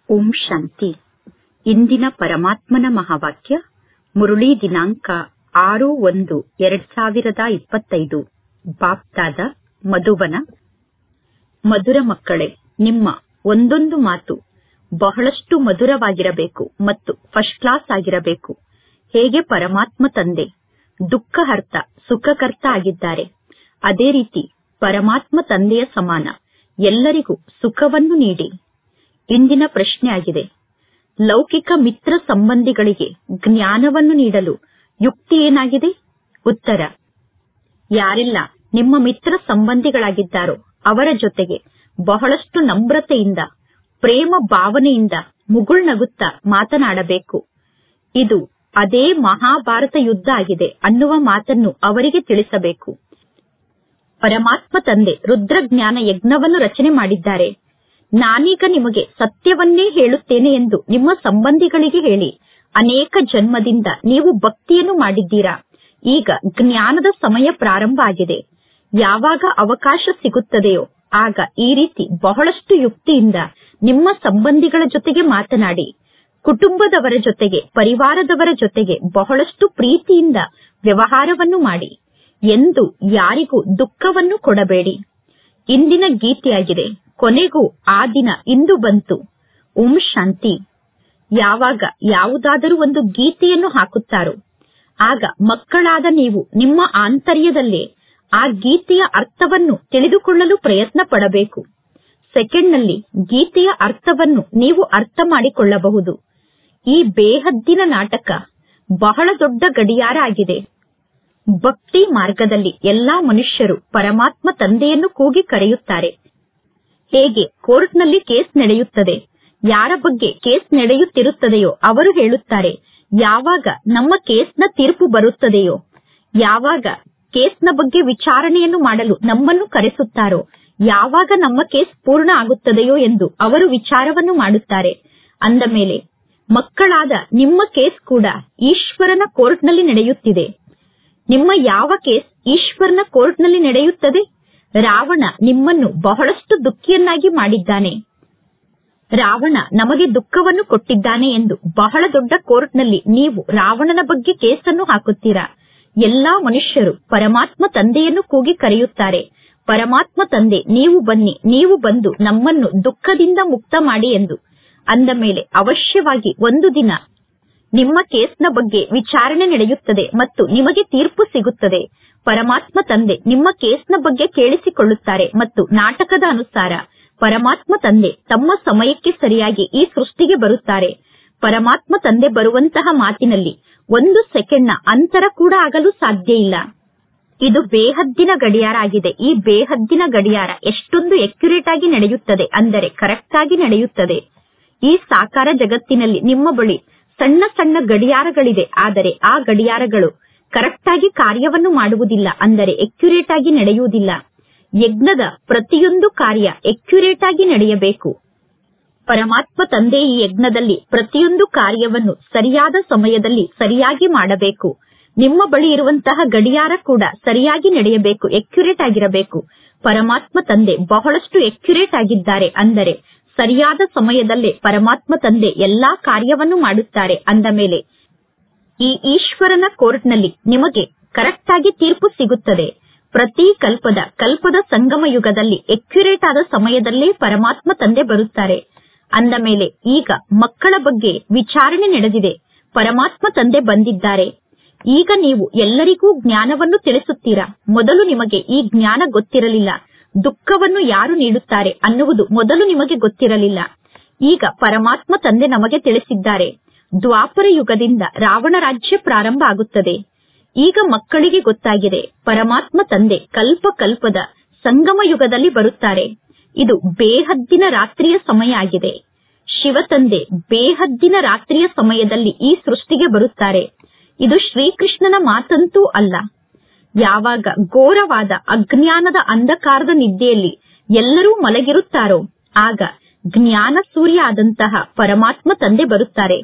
ಓಂ ಶಾಂತಿ ಇಂದಿನ ಪರಮಾತ್ಮನ ಮಹಾವಾಕ್ಯ ಮುರುಳಿ ದಿನಾಂಕ ಆರು ಒಂದು ಎರಡ್ ಸಾವಿರದ ಇಪ್ಪತ್ತೈದು ಬಾಪ್ದಾದ ಮಧುಬನ ಮಧುರ ಮಕ್ಕಳೇ ನಿಮ್ಮ ಒಂದೊಂದು ಮಾತು ಬಹಳಷ್ಟು ಮಧುರವಾಗಿರಬೇಕು ಮತ್ತು ಫಸ್ಟ್ ಕ್ಲಾಸ್ ಆಗಿರಬೇಕು ಹೇಗೆ ಪರಮಾತ್ಮ ತಂದೆ ದುಃಖಹರ್ತ ಸುಖಕರ್ತ ಆಗಿದ್ದಾರೆ ಅದೇ ರೀತಿ ಪರಮಾತ್ಮ ತಂದೆಯ ಸಮಾನ ಎಲ್ಲರಿಗೂ ಸುಖವನ್ನು ನೀಡಿ ಇಂದಿನ ಪ್ರಶ್ನೆಯಾಗಿದೆ ಲೌಕಿಕ ಮಿತ್ರ ಸಂಬಂಧಿಗಳಿಗೆ ಜ್ಞಾನವನ್ನು ನೀಡಲು ಯುಕ್ತಿ ಏನಾಗಿದೆ ಉತ್ತರ ಯಾರೆಲ್ಲ ನಿಮ್ಮ ಮಿತ್ರ ಸಂಬಂಧಿಗಳಾಗಿದ್ದಾರೋ ಅವರ ಜೊತೆಗೆ ಬಹಳಷ್ಟು ನಮ್ರತೆಯಿಂದ ಪ್ರೇಮ ಭಾವನೆಯಿಂದ ಮುಗುಳ್ನಗುತ್ತಾ ಮಾತನಾಡಬೇಕು ಇದು ಅದೇ ಮಹಾಭಾರತ ಯುದ್ಧ ಆಗಿದೆ ಅನ್ನುವ ಮಾತನ್ನು ಅವರಿಗೆ ತಿಳಿಸಬೇಕು ಪರಮಾತ್ಮ ತಂದೆ ರುದ್ರಜ್ಞಾನ ಯಜ್ಞವನ್ನು ರಚನೆ ಮಾಡಿದ್ದಾರೆ ನಾನೀಗ ನಿಮಗೆ ಸತ್ಯವನ್ನೇ ಹೇಳುತ್ತೇನೆ ಎಂದು ನಿಮ್ಮ ಸಂಬಂಧಿಗಳಿಗೆ ಹೇಳಿ ಅನೇಕ ಜನ್ಮದಿಂದ ನೀವು ಭಕ್ತಿಯನ್ನು ಮಾಡಿದ್ದೀರಾ ಈಗ ಜ್ಞಾನದ ಸಮಯ ಪ್ರಾರಂಭ ಆಗಿದೆ ಯಾವಾಗ ಅವಕಾಶ ಸಿಗುತ್ತದೆಯೋ ಆಗ ಈ ರೀತಿ ಬಹಳಷ್ಟು ಯುಕ್ತಿಯಿಂದ ನಿಮ್ಮ ಸಂಬಂಧಿಗಳ ಜೊತೆಗೆ ಮಾತನಾಡಿ ಕುಟುಂಬದವರ ಜೊತೆಗೆ ಪರಿವಾರದವರ ಜೊತೆಗೆ ಬಹಳಷ್ಟು ಪ್ರೀತಿಯಿಂದ ವ್ಯವಹಾರವನ್ನು ಮಾಡಿ ಎಂದು ಯಾರಿಗೂ ದುಃಖವನ್ನು ಕೊಡಬೇಡಿ ಇಂದಿನ ಗೀತೆಯಾಗಿದೆ ಕೊನೆಗೂ ಆ ದಿನ ಇಂದು ಬಂತು ಓಂ ಶಾಂತಿ ಯಾವಾಗ ಯಾವುದಾದರೂ ಒಂದು ಗೀತೆಯನ್ನು ಹಾಕುತ್ತಾರೋ ಆಗ ಮಕ್ಕಳಾದ ನೀವು ನಿಮ್ಮ ಆಂತರ್ಯದಲ್ಲೇ ಆ ಗೀತೆಯ ಅರ್ಥವನ್ನು ತಿಳಿದುಕೊಳ್ಳಲು ಪ್ರಯತ್ನ ಪಡಬೇಕು ಸೆಕೆಂಡ್ನಲ್ಲಿ ಗೀತೆಯ ಅರ್ಥವನ್ನು ನೀವು ಅರ್ಥ ಮಾಡಿಕೊಳ್ಳಬಹುದು ಈ ಬೇಹದ್ದಿನ ನಾಟಕ ಬಹಳ ದೊಡ್ಡ ಗಡಿಯಾರ ಆಗಿದೆ ಭಕ್ತಿ ಮಾರ್ಗದಲ್ಲಿ ಎಲ್ಲಾ ಮನುಷ್ಯರು ಪರಮಾತ್ಮ ತಂದೆಯನ್ನು ಕೂಗಿ ಕರೆಯುತ್ತಾರೆ ಹೇಗೆ ಕೋರ್ಟ್ನಲ್ಲಿ ಕೇಸ್ ನಡೆಯುತ್ತದೆ ಯಾರ ಬಗ್ಗೆ ಕೇಸ್ ನಡೆಯುತ್ತಿರುತ್ತದೆಯೋ ಅವರು ಹೇಳುತ್ತಾರೆ ಯಾವಾಗ ನಮ್ಮ ಕೇಸ್ನ ತೀರ್ಪು ಬರುತ್ತದೆಯೋ ಯಾವಾಗ ಕೇಸ್ನ ಬಗ್ಗೆ ವಿಚಾರಣೆಯನ್ನು ಮಾಡಲು ನಮ್ಮನ್ನು ಕರೆಸುತ್ತಾರೋ ಯಾವಾಗ ನಮ್ಮ ಕೇಸ್ ಪೂರ್ಣ ಆಗುತ್ತದೆಯೋ ಎಂದು ಅವರು ವಿಚಾರವನ್ನು ಮಾಡುತ್ತಾರೆ ಅಂದ ಮೇಲೆ ಮಕ್ಕಳಾದ ನಿಮ್ಮ ಕೇಸ್ ಕೂಡ ಈಶ್ವರನ ಕೋರ್ಟ್ನಲ್ಲಿ ನಡೆಯುತ್ತಿದೆ ನಿಮ್ಮ ಯಾವ ಕೇಸ್ ಈಶ್ವರನ ಕೋರ್ಟ್ನಲ್ಲಿ ನಡೆಯುತ್ತದೆ ರಾವಣ ನಿಮ್ಮನ್ನು ಬಹಳಷ್ಟು ದುಃಖಿಯನ್ನಾಗಿ ಮಾಡಿದ್ದಾನೆ ರಾವಣ ನಮಗೆ ದುಃಖವನ್ನು ಕೊಟ್ಟಿದ್ದಾನೆ ಎಂದು ಬಹಳ ದೊಡ್ಡ ಕೋರ್ಟ್ನಲ್ಲಿ ನೀವು ರಾವಣನ ಬಗ್ಗೆ ಕೇಸನ್ನು ಹಾಕುತ್ತೀರಾ ಎಲ್ಲಾ ಮನುಷ್ಯರು ಪರಮಾತ್ಮ ತಂದೆಯನ್ನು ಕೂಗಿ ಕರೆಯುತ್ತಾರೆ ಪರಮಾತ್ಮ ತಂದೆ ನೀವು ಬನ್ನಿ ನೀವು ಬಂದು ನಮ್ಮನ್ನು ದುಃಖದಿಂದ ಮುಕ್ತ ಮಾಡಿ ಎಂದು ಅಂದ ಮೇಲೆ ಅವಶ್ಯವಾಗಿ ಒಂದು ದಿನ ನಿಮ್ಮ ಕೇಸ್ನ ಬಗ್ಗೆ ವಿಚಾರಣೆ ನಡೆಯುತ್ತದೆ ಮತ್ತು ನಿಮಗೆ ತೀರ್ಪು ಸಿಗುತ್ತದೆ ಪರಮಾತ್ಮ ತಂದೆ ನಿಮ್ಮ ಕೇಸ್ನ ಬಗ್ಗೆ ಕೇಳಿಸಿಕೊಳ್ಳುತ್ತಾರೆ ಮತ್ತು ನಾಟಕದ ಅನುಸಾರ ಪರಮಾತ್ಮ ತಂದೆ ತಮ್ಮ ಸಮಯಕ್ಕೆ ಸರಿಯಾಗಿ ಈ ಸೃಷ್ಟಿಗೆ ಬರುತ್ತಾರೆ ಪರಮಾತ್ಮ ತಂದೆ ಬರುವಂತಹ ಮಾತಿನಲ್ಲಿ ಒಂದು ಸೆಕೆಂಡ್ನ ಅಂತರ ಕೂಡ ಆಗಲು ಸಾಧ್ಯ ಇಲ್ಲ ಇದು ಬೇಹದ್ದಿನ ಗಡಿಯಾರ ಆಗಿದೆ ಈ ಬೇಹದ್ದಿನ ಗಡಿಯಾರ ಎಷ್ಟೊಂದು ಎಕ್ಯುರೇಟ್ ಆಗಿ ನಡೆಯುತ್ತದೆ ಅಂದರೆ ಕರೆಕ್ಟ್ ಆಗಿ ನಡೆಯುತ್ತದೆ ಈ ಸಾಕಾರ ಜಗತ್ತಿನಲ್ಲಿ ನಿಮ್ಮ ಬಳಿ ಸಣ್ಣ ಸಣ್ಣ ಗಡಿಯಾರಗಳಿದೆ ಆದರೆ ಆ ಗಡಿಯಾರಗಳು ಕರೆಕ್ಟ್ ಆಗಿ ಕಾರ್ಯವನ್ನು ಮಾಡುವುದಿಲ್ಲ ಅಂದರೆ ಎಕ್ಯುರೇಟ್ ಆಗಿ ನಡೆಯುವುದಿಲ್ಲ ಯಜ್ಞದ ಪ್ರತಿಯೊಂದು ಕಾರ್ಯ ಎಕ್ಯುರೇಟ್ ಆಗಿ ನಡೆಯಬೇಕು ಪರಮಾತ್ಮ ತಂದೆ ಈ ಯಜ್ಞದಲ್ಲಿ ಪ್ರತಿಯೊಂದು ಕಾರ್ಯವನ್ನು ಸರಿಯಾದ ಸಮಯದಲ್ಲಿ ಸರಿಯಾಗಿ ಮಾಡಬೇಕು ನಿಮ್ಮ ಬಳಿ ಇರುವಂತಹ ಗಡಿಯಾರ ಕೂಡ ಸರಿಯಾಗಿ ನಡೆಯಬೇಕು ಎಕ್ಯುರೇಟ್ ಆಗಿರಬೇಕು ಪರಮಾತ್ಮ ತಂದೆ ಬಹಳಷ್ಟು ಎಕ್ಯುರೇಟ್ ಆಗಿದ್ದಾರೆ ಅಂದರೆ ಸರಿಯಾದ ಸಮಯದಲ್ಲೇ ಪರಮಾತ್ಮ ತಂದೆ ಎಲ್ಲಾ ಕಾರ್ಯವನ್ನು ಮಾಡುತ್ತಾರೆ ಅಂದ ಮೇಲೆ ಈ ಈಶ್ವರನ ಕೋರ್ಟ್ನಲ್ಲಿ ನಿಮಗೆ ಕರೆಕ್ಟ್ ಆಗಿ ತೀರ್ಪು ಸಿಗುತ್ತದೆ ಪ್ರತಿ ಕಲ್ಪದ ಕಲ್ಪದ ಸಂಗಮ ಯುಗದಲ್ಲಿ ಎಕ್ಯುರೇಟ್ ಆದ ಸಮಯದಲ್ಲೇ ಪರಮಾತ್ಮ ತಂದೆ ಬರುತ್ತಾರೆ ಅಂದ ಮೇಲೆ ಈಗ ಮಕ್ಕಳ ಬಗ್ಗೆ ವಿಚಾರಣೆ ನಡೆದಿದೆ ಪರಮಾತ್ಮ ತಂದೆ ಬಂದಿದ್ದಾರೆ ಈಗ ನೀವು ಎಲ್ಲರಿಗೂ ಜ್ಞಾನವನ್ನು ತಿಳಿಸುತ್ತೀರಾ ಮೊದಲು ನಿಮಗೆ ಈ ಜ್ಞಾನ ಗೊತ್ತಿರಲಿಲ್ಲ ದುಃಖವನ್ನು ಯಾರು ನೀಡುತ್ತಾರೆ ಅನ್ನುವುದು ಮೊದಲು ನಿಮಗೆ ಗೊತ್ತಿರಲಿಲ್ಲ ಈಗ ಪರಮಾತ್ಮ ತಂದೆ ನಮಗೆ ತಿಳಿಸಿದ್ದಾರೆ ದ್ವಾಪರ ಯುಗದಿಂದ ರಾವಣ ರಾಜ್ಯ ಪ್ರಾರಂಭ ಆಗುತ್ತದೆ ಈಗ ಮಕ್ಕಳಿಗೆ ಗೊತ್ತಾಗಿದೆ ಪರಮಾತ್ಮ ತಂದೆ ಕಲ್ಪ ಕಲ್ಪದ ಸಂಗಮ ಯುಗದಲ್ಲಿ ಬರುತ್ತಾರೆ ಇದು ಬೇಹದ್ದಿನ ರಾತ್ರಿಯ ಸಮಯ ಆಗಿದೆ ಶಿವ ತಂದೆ ಬೇಹದ್ದಿನ ರಾತ್ರಿಯ ಸಮಯದಲ್ಲಿ ಈ ಸೃಷ್ಟಿಗೆ ಬರುತ್ತಾರೆ ಇದು ಶ್ರೀಕೃಷ್ಣನ ಮಾತಂತೂ ಅಲ್ಲ ಯಾವಾಗ ಘೋರವಾದ ಅಜ್ಞಾನದ ಅಂಧಕಾರದ ನಿದ್ದೆಯಲ್ಲಿ ಎಲ್ಲರೂ ಮಲಗಿರುತ್ತಾರೋ ಆಗ ಜ್ಞಾನ ಸೂರ್ಯ ಆದಂತಹ ಪರಮಾತ್ಮ ತಂದೆ ಬರುತ್ತಾರೆ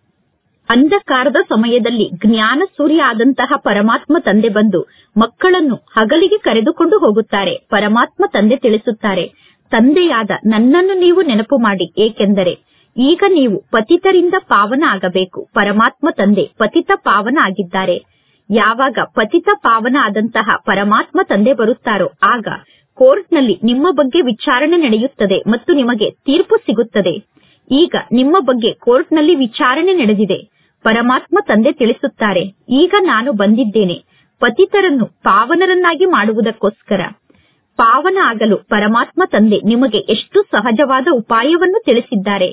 ಅಂಧಕಾರದ ಸಮಯದಲ್ಲಿ ಜ್ಞಾನ ಸೂರ್ಯ ಆದಂತಹ ಪರಮಾತ್ಮ ತಂದೆ ಬಂದು ಮಕ್ಕಳನ್ನು ಹಗಲಿಗೆ ಕರೆದುಕೊಂಡು ಹೋಗುತ್ತಾರೆ ಪರಮಾತ್ಮ ತಂದೆ ತಿಳಿಸುತ್ತಾರೆ ತಂದೆಯಾದ ನನ್ನನ್ನು ನೀವು ನೆನಪು ಮಾಡಿ ಏಕೆಂದರೆ ಈಗ ನೀವು ಪತಿತರಿಂದ ಪಾವನ ಆಗಬೇಕು ಪರಮಾತ್ಮ ತಂದೆ ಪತಿತ ಪಾವನ ಆಗಿದ್ದಾರೆ ಯಾವಾಗ ಪತಿತ ಪಾವನ ಆದಂತಹ ಪರಮಾತ್ಮ ತಂದೆ ಬರುತ್ತಾರೋ ಆಗ ಕೋರ್ಟ್ನಲ್ಲಿ ನಿಮ್ಮ ಬಗ್ಗೆ ವಿಚಾರಣೆ ನಡೆಯುತ್ತದೆ ಮತ್ತು ನಿಮಗೆ ತೀರ್ಪು ಸಿಗುತ್ತದೆ ಈಗ ನಿಮ್ಮ ಬಗ್ಗೆ ಕೋರ್ಟ್ನಲ್ಲಿ ವಿಚಾರಣೆ ನಡೆದಿದೆ ಪರಮಾತ್ಮ ತಂದೆ ತಿಳಿಸುತ್ತಾರೆ ಈಗ ನಾನು ಬಂದಿದ್ದೇನೆ ಪತಿತರನ್ನು ಪಾವನರನ್ನಾಗಿ ಮಾಡುವುದಕ್ಕೋಸ್ಕರ ಪಾವನ ಆಗಲು ಪರಮಾತ್ಮ ತಂದೆ ನಿಮಗೆ ಎಷ್ಟು ಸಹಜವಾದ ಉಪಾಯವನ್ನು ತಿಳಿಸಿದ್ದಾರೆ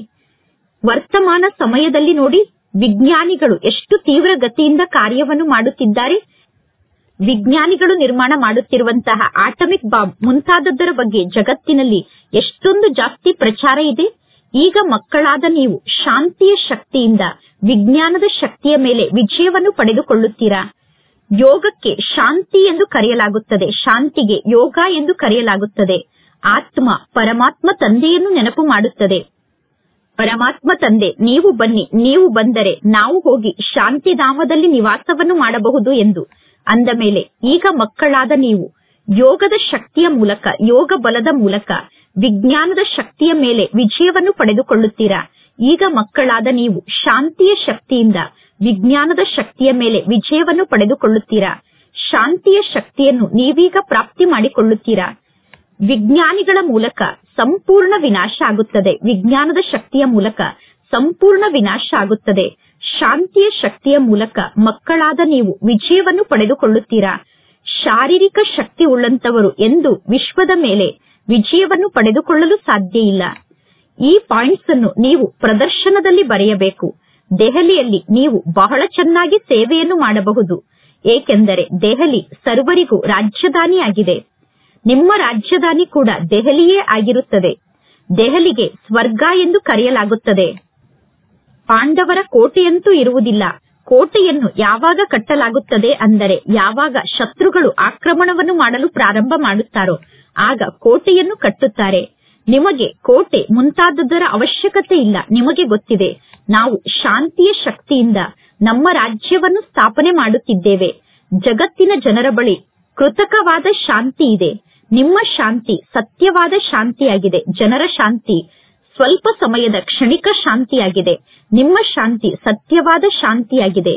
ವರ್ತಮಾನ ಸಮಯದಲ್ಲಿ ನೋಡಿ ವಿಜ್ಞಾನಿಗಳು ಎಷ್ಟು ತೀವ್ರ ಗತಿಯಿಂದ ಕಾರ್ಯವನ್ನು ಮಾಡುತ್ತಿದ್ದಾರೆ ವಿಜ್ಞಾನಿಗಳು ನಿರ್ಮಾಣ ಮಾಡುತ್ತಿರುವಂತಹ ಆಟಮಿಕ್ ಬಾಂಬ್ ಮುಂತಾದದ್ದರ ಬಗ್ಗೆ ಜಗತ್ತಿನಲ್ಲಿ ಎಷ್ಟೊಂದು ಜಾಸ್ತಿ ಪ್ರಚಾರ ಇದೆ ಈಗ ಮಕ್ಕಳಾದ ನೀವು ಶಾಂತಿಯ ಶಕ್ತಿಯಿಂದ ವಿಜ್ಞಾನದ ಶಕ್ತಿಯ ಮೇಲೆ ವಿಜಯವನ್ನು ಪಡೆದುಕೊಳ್ಳುತ್ತೀರಾ ಯೋಗಕ್ಕೆ ಶಾಂತಿ ಎಂದು ಕರೆಯಲಾಗುತ್ತದೆ ಶಾಂತಿಗೆ ಯೋಗ ಎಂದು ಕರೆಯಲಾಗುತ್ತದೆ ಆತ್ಮ ಪರಮಾತ್ಮ ತಂದೆಯನ್ನು ನೆನಪು ಮಾಡುತ್ತದೆ ಪರಮಾತ್ಮ ತಂದೆ ನೀವು ಬನ್ನಿ ನೀವು ಬಂದರೆ ನಾವು ಹೋಗಿ ಶಾಂತಿಧಾಮದಲ್ಲಿ ನಿವಾಸವನ್ನು ಮಾಡಬಹುದು ಎಂದು ಅಂದ ಮೇಲೆ ಈಗ ಮಕ್ಕಳಾದ ನೀವು ಯೋಗದ ಶಕ್ತಿಯ ಮೂಲಕ ಯೋಗ ಬಲದ ಮೂಲಕ ವಿಜ್ಞಾನದ ಶಕ್ತಿಯ ಮೇಲೆ ವಿಜಯವನ್ನು ಪಡೆದುಕೊಳ್ಳುತ್ತೀರಾ ಈಗ ಮಕ್ಕಳಾದ ನೀವು ಶಾಂತಿಯ ಶಕ್ತಿಯಿಂದ ವಿಜ್ಞಾನದ ಶಕ್ತಿಯ ಮೇಲೆ ವಿಜಯವನ್ನು ಪಡೆದುಕೊಳ್ಳುತ್ತೀರಾ ಶಾಂತಿಯ ಶಕ್ತಿಯನ್ನು ನೀವೀಗ ಪ್ರಾಪ್ತಿ ಮಾಡಿಕೊಳ್ಳುತ್ತೀರಾ ವಿಜ್ಞಾನಿಗಳ ಮೂಲಕ ಸಂಪೂರ್ಣ ವಿನಾಶ ಆಗುತ್ತದೆ ವಿಜ್ಞಾನದ ಶಕ್ತಿಯ ಮೂಲಕ ಸಂಪೂರ್ಣ ವಿನಾಶ ಆಗುತ್ತದೆ ಶಾಂತಿಯ ಶಕ್ತಿಯ ಮೂಲಕ ಮಕ್ಕಳಾದ ನೀವು ವಿಜಯವನ್ನು ಪಡೆದುಕೊಳ್ಳುತ್ತೀರಾ ಶಾರೀರಿಕ ಶಕ್ತಿ ಉಳ್ಳಂತವರು ಎಂದು ವಿಶ್ವದ ಮೇಲೆ ವಿಜಯವನ್ನು ಪಡೆದುಕೊಳ್ಳಲು ಸಾಧ್ಯ ಇಲ್ಲ ಈ ಪಾಯಿಂಟ್ಸ್ ಅನ್ನು ನೀವು ಪ್ರದರ್ಶನದಲ್ಲಿ ಬರೆಯಬೇಕು ದೆಹಲಿಯಲ್ಲಿ ನೀವು ಬಹಳ ಚೆನ್ನಾಗಿ ಸೇವೆಯನ್ನು ಮಾಡಬಹುದು ಏಕೆಂದರೆ ದೆಹಲಿ ಸರ್ವರಿಗೂ ರಾಜಧಾನಿಯಾಗಿದೆ ನಿಮ್ಮ ರಾಜಧಾನಿ ಕೂಡ ದೆಹಲಿಯೇ ಆಗಿರುತ್ತದೆ ದೆಹಲಿಗೆ ಸ್ವರ್ಗ ಎಂದು ಕರೆಯಲಾಗುತ್ತದೆ ಪಾಂಡವರ ಕೋಟೆಯಂತೂ ಇರುವುದಿಲ್ಲ ಕೋಟೆಯನ್ನು ಯಾವಾಗ ಕಟ್ಟಲಾಗುತ್ತದೆ ಅಂದರೆ ಯಾವಾಗ ಶತ್ರುಗಳು ಆಕ್ರಮಣವನ್ನು ಮಾಡಲು ಪ್ರಾರಂಭ ಮಾಡುತ್ತಾರೋ ಆಗ ಕೋಟೆಯನ್ನು ಕಟ್ಟುತ್ತಾರೆ ನಿಮಗೆ ಕೋಟೆ ಮುಂತಾದದ್ದರ ಅವಶ್ಯಕತೆ ಇಲ್ಲ ನಿಮಗೆ ಗೊತ್ತಿದೆ ನಾವು ಶಾಂತಿಯ ಶಕ್ತಿಯಿಂದ ನಮ್ಮ ರಾಜ್ಯವನ್ನು ಸ್ಥಾಪನೆ ಮಾಡುತ್ತಿದ್ದೇವೆ ಜಗತ್ತಿನ ಜನರ ಬಳಿ ಕೃತಕವಾದ ಶಾಂತಿ ಇದೆ ನಿಮ್ಮ ಶಾಂತಿ ಸತ್ಯವಾದ ಶಾಂತಿಯಾಗಿದೆ ಜನರ ಶಾಂತಿ ಸ್ವಲ್ಪ ಸಮಯದ ಕ್ಷಣಿಕ ಶಾಂತಿಯಾಗಿದೆ ನಿಮ್ಮ ಶಾಂತಿ ಸತ್ಯವಾದ ಶಾಂತಿಯಾಗಿದೆ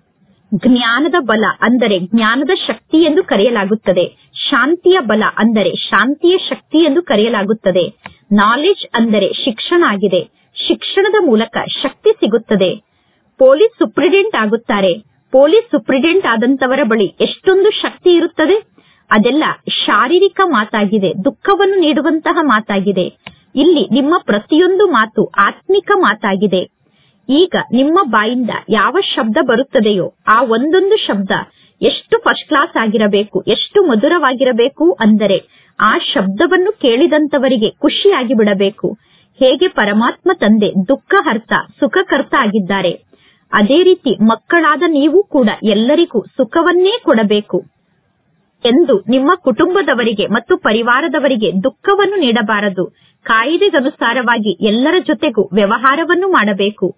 ಜ್ಞಾನದ ಬಲ ಅಂದರೆ ಜ್ಞಾನದ ಶಕ್ತಿ ಎಂದು ಕರೆಯಲಾಗುತ್ತದೆ ಶಾಂತಿಯ ಬಲ ಅಂದರೆ ಶಾಂತಿಯ ಶಕ್ತಿ ಎಂದು ಕರೆಯಲಾಗುತ್ತದೆ ನಾಲೆಜ್ ಅಂದರೆ ಶಿಕ್ಷಣ ಆಗಿದೆ ಶಿಕ್ಷಣದ ಮೂಲಕ ಶಕ್ತಿ ಸಿಗುತ್ತದೆ ಪೊಲೀಸ್ ಸುಪ್ರಿಡೆಂಟ್ ಆಗುತ್ತಾರೆ ಪೊಲೀಸ್ ಸುಪ್ರಿಡೆಂಟ್ ಆದಂತವರ ಬಳಿ ಎಷ್ಟೊಂದು ಶಕ್ತಿ ಇರುತ್ತದೆ ಅದೆಲ್ಲ ಶಾರೀರಿಕ ಮಾತಾಗಿದೆ ದುಃಖವನ್ನು ನೀಡುವಂತಹ ಮಾತಾಗಿದೆ ಇಲ್ಲಿ ನಿಮ್ಮ ಪ್ರತಿಯೊಂದು ಮಾತು ಆತ್ಮಿಕ ಮಾತಾಗಿದೆ ಈಗ ನಿಮ್ಮ ಬಾಯಿಂದ ಯಾವ ಶಬ್ದ ಬರುತ್ತದೆಯೋ ಆ ಒಂದೊಂದು ಶಬ್ದ ಎಷ್ಟು ಫಸ್ಟ್ ಕ್ಲಾಸ್ ಆಗಿರಬೇಕು ಎಷ್ಟು ಮಧುರವಾಗಿರಬೇಕು ಅಂದರೆ ಆ ಶಬ್ದವನ್ನು ಕೇಳಿದಂತವರಿಗೆ ಖುಷಿಯಾಗಿ ಬಿಡಬೇಕು ಹೇಗೆ ಪರಮಾತ್ಮ ತಂದೆ ದುಃಖಹರ್ತ ಸುಖಕರ್ತ ಆಗಿದ್ದಾರೆ ಅದೇ ರೀತಿ ಮಕ್ಕಳಾದ ನೀವು ಕೂಡ ಎಲ್ಲರಿಗೂ ಸುಖವನ್ನೇ ಕೊಡಬೇಕು ಎಂದು ನಿಮ್ಮ ಕುಟುಂಬದವರಿಗೆ ಮತ್ತು ಪರಿವಾರದವರಿಗೆ ದುಃಖವನ್ನು ನೀಡಬಾರದು ಕಾಯಿದೆಗನುಸಾರವಾಗಿ ಎಲ್ಲರ ಜೊತೆಗೂ ವ್ಯವಹಾರವನ್ನು ಮಾಡಬೇಕು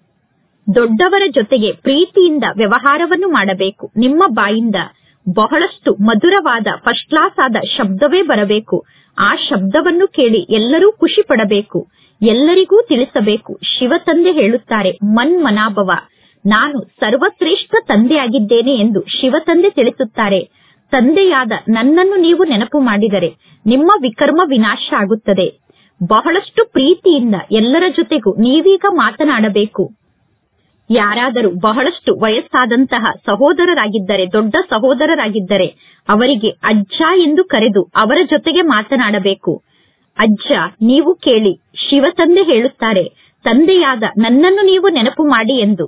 ದೊಡ್ಡವರ ಜೊತೆಗೆ ಪ್ರೀತಿಯಿಂದ ವ್ಯವಹಾರವನ್ನು ಮಾಡಬೇಕು ನಿಮ್ಮ ಬಾಯಿಂದ ಬಹಳಷ್ಟು ಮಧುರವಾದ ಫಸ್ಟ್ ಕ್ಲಾಸ್ ಆದ ಶಬ್ದವೇ ಬರಬೇಕು ಆ ಶಬ್ದವನ್ನು ಕೇಳಿ ಎಲ್ಲರೂ ಖುಷಿ ಪಡಬೇಕು ಎಲ್ಲರಿಗೂ ತಿಳಿಸಬೇಕು ಶಿವ ತಂದೆ ಹೇಳುತ್ತಾರೆ ಮನ್ ಮನಾಭವ ನಾನು ಸರ್ವಶ್ರೇಷ್ಠ ತಂದೆಯಾಗಿದ್ದೇನೆ ಎಂದು ಶಿವ ತಂದೆ ತಿಳಿಸುತ್ತಾರೆ ತಂದೆಯಾದ ನನ್ನನ್ನು ನೀವು ನೆನಪು ಮಾಡಿದರೆ ನಿಮ್ಮ ವಿಕರ್ಮ ವಿನಾಶ ಆಗುತ್ತದೆ ಬಹಳಷ್ಟು ಪ್ರೀತಿಯಿಂದ ಎಲ್ಲರ ಜೊತೆಗೂ ನೀವೀಗ ಮಾತನಾಡಬೇಕು ಯಾರಾದರೂ ಬಹಳಷ್ಟು ವಯಸ್ಸಾದಂತಹ ಸಹೋದರರಾಗಿದ್ದರೆ ದೊಡ್ಡ ಸಹೋದರರಾಗಿದ್ದರೆ ಅವರಿಗೆ ಅಜ್ಜ ಎಂದು ಕರೆದು ಅವರ ಜೊತೆಗೆ ಮಾತನಾಡಬೇಕು ಅಜ್ಜ ನೀವು ಕೇಳಿ ಶಿವ ತಂದೆ ಹೇಳುತ್ತಾರೆ ತಂದೆಯಾದ ನನ್ನನ್ನು ನೀವು ನೆನಪು ಮಾಡಿ ಎಂದು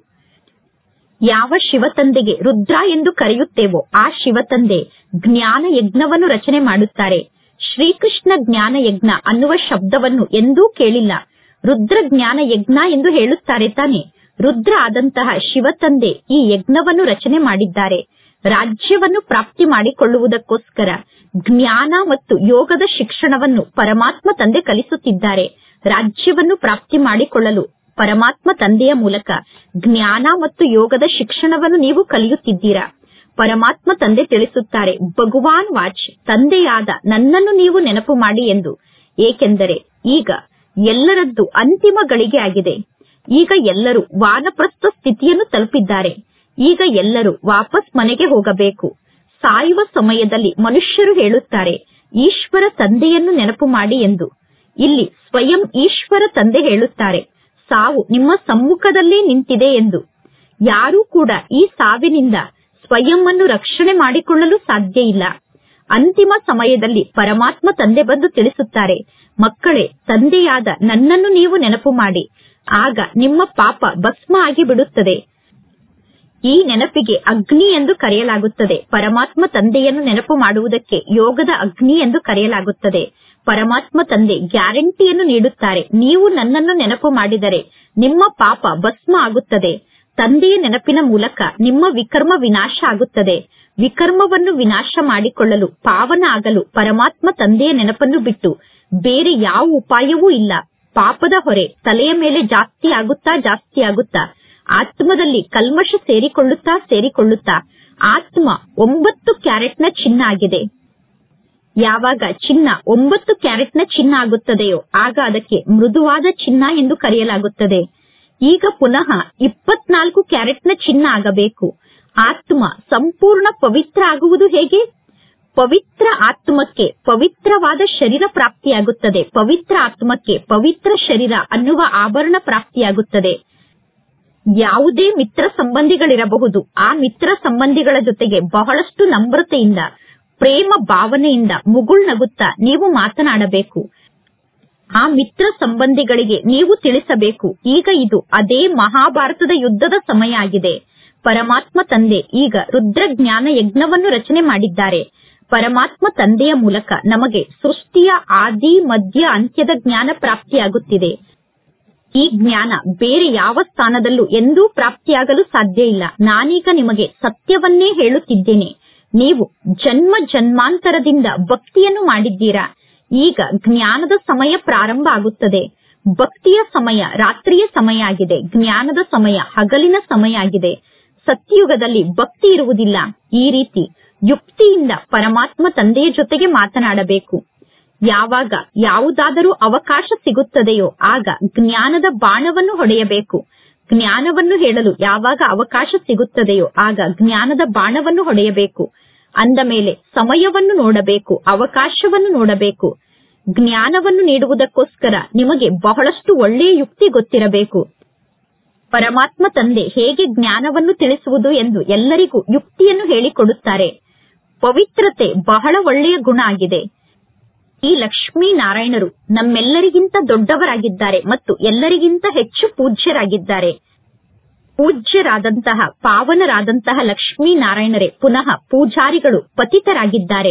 ಯಾವ ಶಿವತಂದೆಗೆ ರುದ್ರ ಎಂದು ಕರೆಯುತ್ತೇವೋ ಆ ಶಿವತಂದೆ ಜ್ಞಾನ ಯಜ್ಞವನ್ನು ರಚನೆ ಮಾಡುತ್ತಾರೆ ಶ್ರೀಕೃಷ್ಣ ಜ್ಞಾನ ಯಜ್ಞ ಅನ್ನುವ ಶಬ್ದವನ್ನು ಎಂದೂ ಕೇಳಿಲ್ಲ ರುದ್ರ ಜ್ಞಾನ ಯಜ್ಞ ಎಂದು ಹೇಳುತ್ತಾರೆ ತಾನೆ ರುದ್ರ ಆದಂತಹ ಶಿವತಂದೆ ಈ ಯಜ್ಞವನ್ನು ರಚನೆ ಮಾಡಿದ್ದಾರೆ ರಾಜ್ಯವನ್ನು ಪ್ರಾಪ್ತಿ ಮಾಡಿಕೊಳ್ಳುವುದಕ್ಕೋಸ್ಕರ ಜ್ಞಾನ ಮತ್ತು ಯೋಗದ ಶಿಕ್ಷಣವನ್ನು ಪರಮಾತ್ಮ ತಂದೆ ಕಲಿಸುತ್ತಿದ್ದಾರೆ ರಾಜ್ಯವನ್ನು ಪ್ರಾಪ್ತಿ ಮಾಡಿಕೊಳ್ಳಲು ಪರಮಾತ್ಮ ತಂದೆಯ ಮೂಲಕ ಜ್ಞಾನ ಮತ್ತು ಯೋಗದ ಶಿಕ್ಷಣವನ್ನು ನೀವು ಕಲಿಯುತ್ತಿದ್ದೀರಾ ಪರಮಾತ್ಮ ತಂದೆ ತಿಳಿಸುತ್ತಾರೆ ಭಗವಾನ್ ವಾಚ್ ತಂದೆಯಾದ ನನ್ನನ್ನು ನೀವು ನೆನಪು ಮಾಡಿ ಎಂದು ಏಕೆಂದರೆ ಈಗ ಎಲ್ಲರದ್ದು ಅಂತಿಮ ಗಳಿಗೆ ಆಗಿದೆ ಈಗ ಎಲ್ಲರೂ ವಾನಪ್ರಸ್ಥ ಸ್ಥಿತಿಯನ್ನು ತಲುಪಿದ್ದಾರೆ ಈಗ ಎಲ್ಲರೂ ವಾಪಸ್ ಮನೆಗೆ ಹೋಗಬೇಕು ಸಾಯುವ ಸಮಯದಲ್ಲಿ ಮನುಷ್ಯರು ಹೇಳುತ್ತಾರೆ ಈಶ್ವರ ತಂದೆಯನ್ನು ನೆನಪು ಮಾಡಿ ಎಂದು ಇಲ್ಲಿ ಸ್ವಯಂ ಈಶ್ವರ ತಂದೆ ಹೇಳುತ್ತಾರೆ ಸಾವು ನಿಮ್ಮ ಸಮ್ಮುಖದಲ್ಲೇ ನಿಂತಿದೆ ಎಂದು ಯಾರೂ ಕೂಡ ಈ ಸಾವಿನಿಂದ ಸ್ವಯಂ ಅನ್ನು ರಕ್ಷಣೆ ಮಾಡಿಕೊಳ್ಳಲು ಸಾಧ್ಯ ಇಲ್ಲ ಅಂತಿಮ ಸಮಯದಲ್ಲಿ ಪರಮಾತ್ಮ ತಂದೆ ಬಂದು ತಿಳಿಸುತ್ತಾರೆ ಮಕ್ಕಳೇ ತಂದೆಯಾದ ನನ್ನನ್ನು ನೀವು ನೆನಪು ಮಾಡಿ ಆಗ ನಿಮ್ಮ ಪಾಪ ಭಸ್ಮ ಆಗಿ ಬಿಡುತ್ತದೆ ಈ ನೆನಪಿಗೆ ಅಗ್ನಿ ಎಂದು ಕರೆಯಲಾಗುತ್ತದೆ ಪರಮಾತ್ಮ ತಂದೆಯನ್ನು ನೆನಪು ಮಾಡುವುದಕ್ಕೆ ಯೋಗದ ಅಗ್ನಿ ಎಂದು ಕರೆಯಲಾಗುತ್ತದೆ ಪರಮಾತ್ಮ ತಂದೆ ಗ್ಯಾರಂಟಿಯನ್ನು ನೀಡುತ್ತಾರೆ ನೀವು ನನ್ನನ್ನು ನೆನಪು ಮಾಡಿದರೆ ನಿಮ್ಮ ಪಾಪ ಭಸ್ಮ ಆಗುತ್ತದೆ ತಂದೆಯ ನೆನಪಿನ ಮೂಲಕ ನಿಮ್ಮ ವಿಕರ್ಮ ವಿನಾಶ ಆಗುತ್ತದೆ ವಿಕರ್ಮವನ್ನು ವಿನಾಶ ಮಾಡಿಕೊಳ್ಳಲು ಪಾವನ ಆಗಲು ಪರಮಾತ್ಮ ತಂದೆಯ ನೆನಪನ್ನು ಬಿಟ್ಟು ಬೇರೆ ಯಾವ ಉಪಾಯವೂ ಇಲ್ಲ ಪಾಪದ ಹೊರೆ ತಲೆಯ ಮೇಲೆ ಜಾಸ್ತಿ ಆಗುತ್ತಾ ಜಾಸ್ತಿ ಆಗುತ್ತಾ ಆತ್ಮದಲ್ಲಿ ಕಲ್ಮಶ ಸೇರಿಕೊಳ್ಳುತ್ತಾ ಸೇರಿಕೊಳ್ಳುತ್ತಾ ಆತ್ಮ ಒಂಬತ್ತು ಕ್ಯಾರೆಟ್ನ ಚಿನ್ನ ಆಗಿದೆ ಯಾವಾಗ ಚಿನ್ನ ಒಂಬತ್ತು ಕ್ಯಾರೆಟ್ನ ಚಿನ್ನ ಆಗುತ್ತದೆಯೋ ಆಗ ಅದಕ್ಕೆ ಮೃದುವಾದ ಚಿನ್ನ ಎಂದು ಕರೆಯಲಾಗುತ್ತದೆ ಈಗ ಪುನಃ ಇಪ್ಪತ್ನಾಲ್ಕು ಕ್ಯಾರೆಟ್ನ ಚಿನ್ನ ಆಗಬೇಕು ಆತ್ಮ ಸಂಪೂರ್ಣ ಪವಿತ್ರ ಆಗುವುದು ಹೇಗೆ ಪವಿತ್ರ ಆತ್ಮಕ್ಕೆ ಪವಿತ್ರವಾದ ಶರೀರ ಪ್ರಾಪ್ತಿಯಾಗುತ್ತದೆ ಪವಿತ್ರ ಆತ್ಮಕ್ಕೆ ಪವಿತ್ರ ಶರೀರ ಅನ್ನುವ ಆಭರಣ ಪ್ರಾಪ್ತಿಯಾಗುತ್ತದೆ ಯಾವುದೇ ಮಿತ್ರ ಸಂಬಂಧಿಗಳಿರಬಹುದು ಆ ಮಿತ್ರ ಸಂಬಂಧಿಗಳ ಜೊತೆಗೆ ಬಹಳಷ್ಟು ನಮ್ರತೆಯಿಂದ ಪ್ರೇಮ ಭಾವನೆಯಿಂದ ಮುಗುಳ್ನಗುತ್ತಾ ನೀವು ಮಾತನಾಡಬೇಕು ಆ ಮಿತ್ರ ಸಂಬಂಧಿಗಳಿಗೆ ನೀವು ತಿಳಿಸಬೇಕು ಈಗ ಇದು ಅದೇ ಮಹಾಭಾರತದ ಯುದ್ಧದ ಸಮಯ ಆಗಿದೆ ಪರಮಾತ್ಮ ತಂದೆ ಈಗ ರುದ್ರ ಜ್ಞಾನ ಯಜ್ಞವನ್ನು ರಚನೆ ಮಾಡಿದ್ದಾರೆ ಪರಮಾತ್ಮ ತಂದೆಯ ಮೂಲಕ ನಮಗೆ ಸೃಷ್ಟಿಯ ಆದಿ ಮಧ್ಯ ಅಂತ್ಯದ ಜ್ಞಾನ ಪ್ರಾಪ್ತಿಯಾಗುತ್ತಿದೆ ಈ ಜ್ಞಾನ ಬೇರೆ ಯಾವ ಸ್ಥಾನದಲ್ಲೂ ಎಂದೂ ಪ್ರಾಪ್ತಿಯಾಗಲು ಸಾಧ್ಯ ಇಲ್ಲ ನಾನೀಗ ನಿಮಗೆ ಸತ್ಯವನ್ನೇ ಹೇಳುತ್ತಿದ್ದೇನೆ ನೀವು ಜನ್ಮ ಜನ್ಮಾಂತರದಿಂದ ಭಕ್ತಿಯನ್ನು ಮಾಡಿದ್ದೀರಾ ಈಗ ಜ್ಞಾನದ ಸಮಯ ಪ್ರಾರಂಭ ಆಗುತ್ತದೆ ಭಕ್ತಿಯ ಸಮಯ ರಾತ್ರಿಯ ಸಮಯ ಆಗಿದೆ ಜ್ಞಾನದ ಸಮಯ ಹಗಲಿನ ಸಮಯ ಆಗಿದೆ ಸತ್ಯಯುಗದಲ್ಲಿ ಭಕ್ತಿ ಇರುವುದಿಲ್ಲ ಈ ರೀತಿ ಯುಕ್ತಿಯಿಂದ ಪರಮಾತ್ಮ ತಂದೆಯ ಜೊತೆಗೆ ಮಾತನಾಡಬೇಕು ಯಾವಾಗ ಯಾವುದಾದರೂ ಅವಕಾಶ ಸಿಗುತ್ತದೆಯೋ ಆಗ ಜ್ಞಾನದ ಬಾಣವನ್ನು ಹೊಡೆಯಬೇಕು ಜ್ಞಾನವನ್ನು ಹೇಳಲು ಯಾವಾಗ ಅವಕಾಶ ಸಿಗುತ್ತದೆಯೋ ಆಗ ಜ್ಞಾನದ ಬಾಣವನ್ನು ಹೊಡೆಯಬೇಕು ಅಂದ ಮೇಲೆ ಸಮಯವನ್ನು ನೋಡಬೇಕು ಅವಕಾಶವನ್ನು ನೋಡಬೇಕು ಜ್ಞಾನವನ್ನು ನೀಡುವುದಕ್ಕೋಸ್ಕರ ನಿಮಗೆ ಬಹಳಷ್ಟು ಒಳ್ಳೆಯ ಯುಕ್ತಿ ಗೊತ್ತಿರಬೇಕು ಪರಮಾತ್ಮ ತಂದೆ ಹೇಗೆ ಜ್ಞಾನವನ್ನು ತಿಳಿಸುವುದು ಎಂದು ಎಲ್ಲರಿಗೂ ಯುಕ್ತಿಯನ್ನು ಹೇಳಿಕೊಡುತ್ತಾರೆ ಪವಿತ್ರತೆ ಬಹಳ ಒಳ್ಳೆಯ ಗುಣ ಆಗಿದೆ ಈ ಲಕ್ಷ್ಮೀ ನಾರಾಯಣರು ನಮ್ಮೆಲ್ಲರಿಗಿಂತ ದೊಡ್ಡವರಾಗಿದ್ದಾರೆ ಮತ್ತು ಎಲ್ಲರಿಗಿಂತ ಹೆಚ್ಚು ಪೂಜ್ಯರಾಗಿದ್ದಾರೆ ಪೂಜ್ಯರಾದಂತಹ ಪಾವನರಾದಂತಹ ಲಕ್ಷ್ಮೀ ನಾರಾಯಣರೇ ಪುನಃ ಪೂಜಾರಿಗಳು ಪತಿತರಾಗಿದ್ದಾರೆ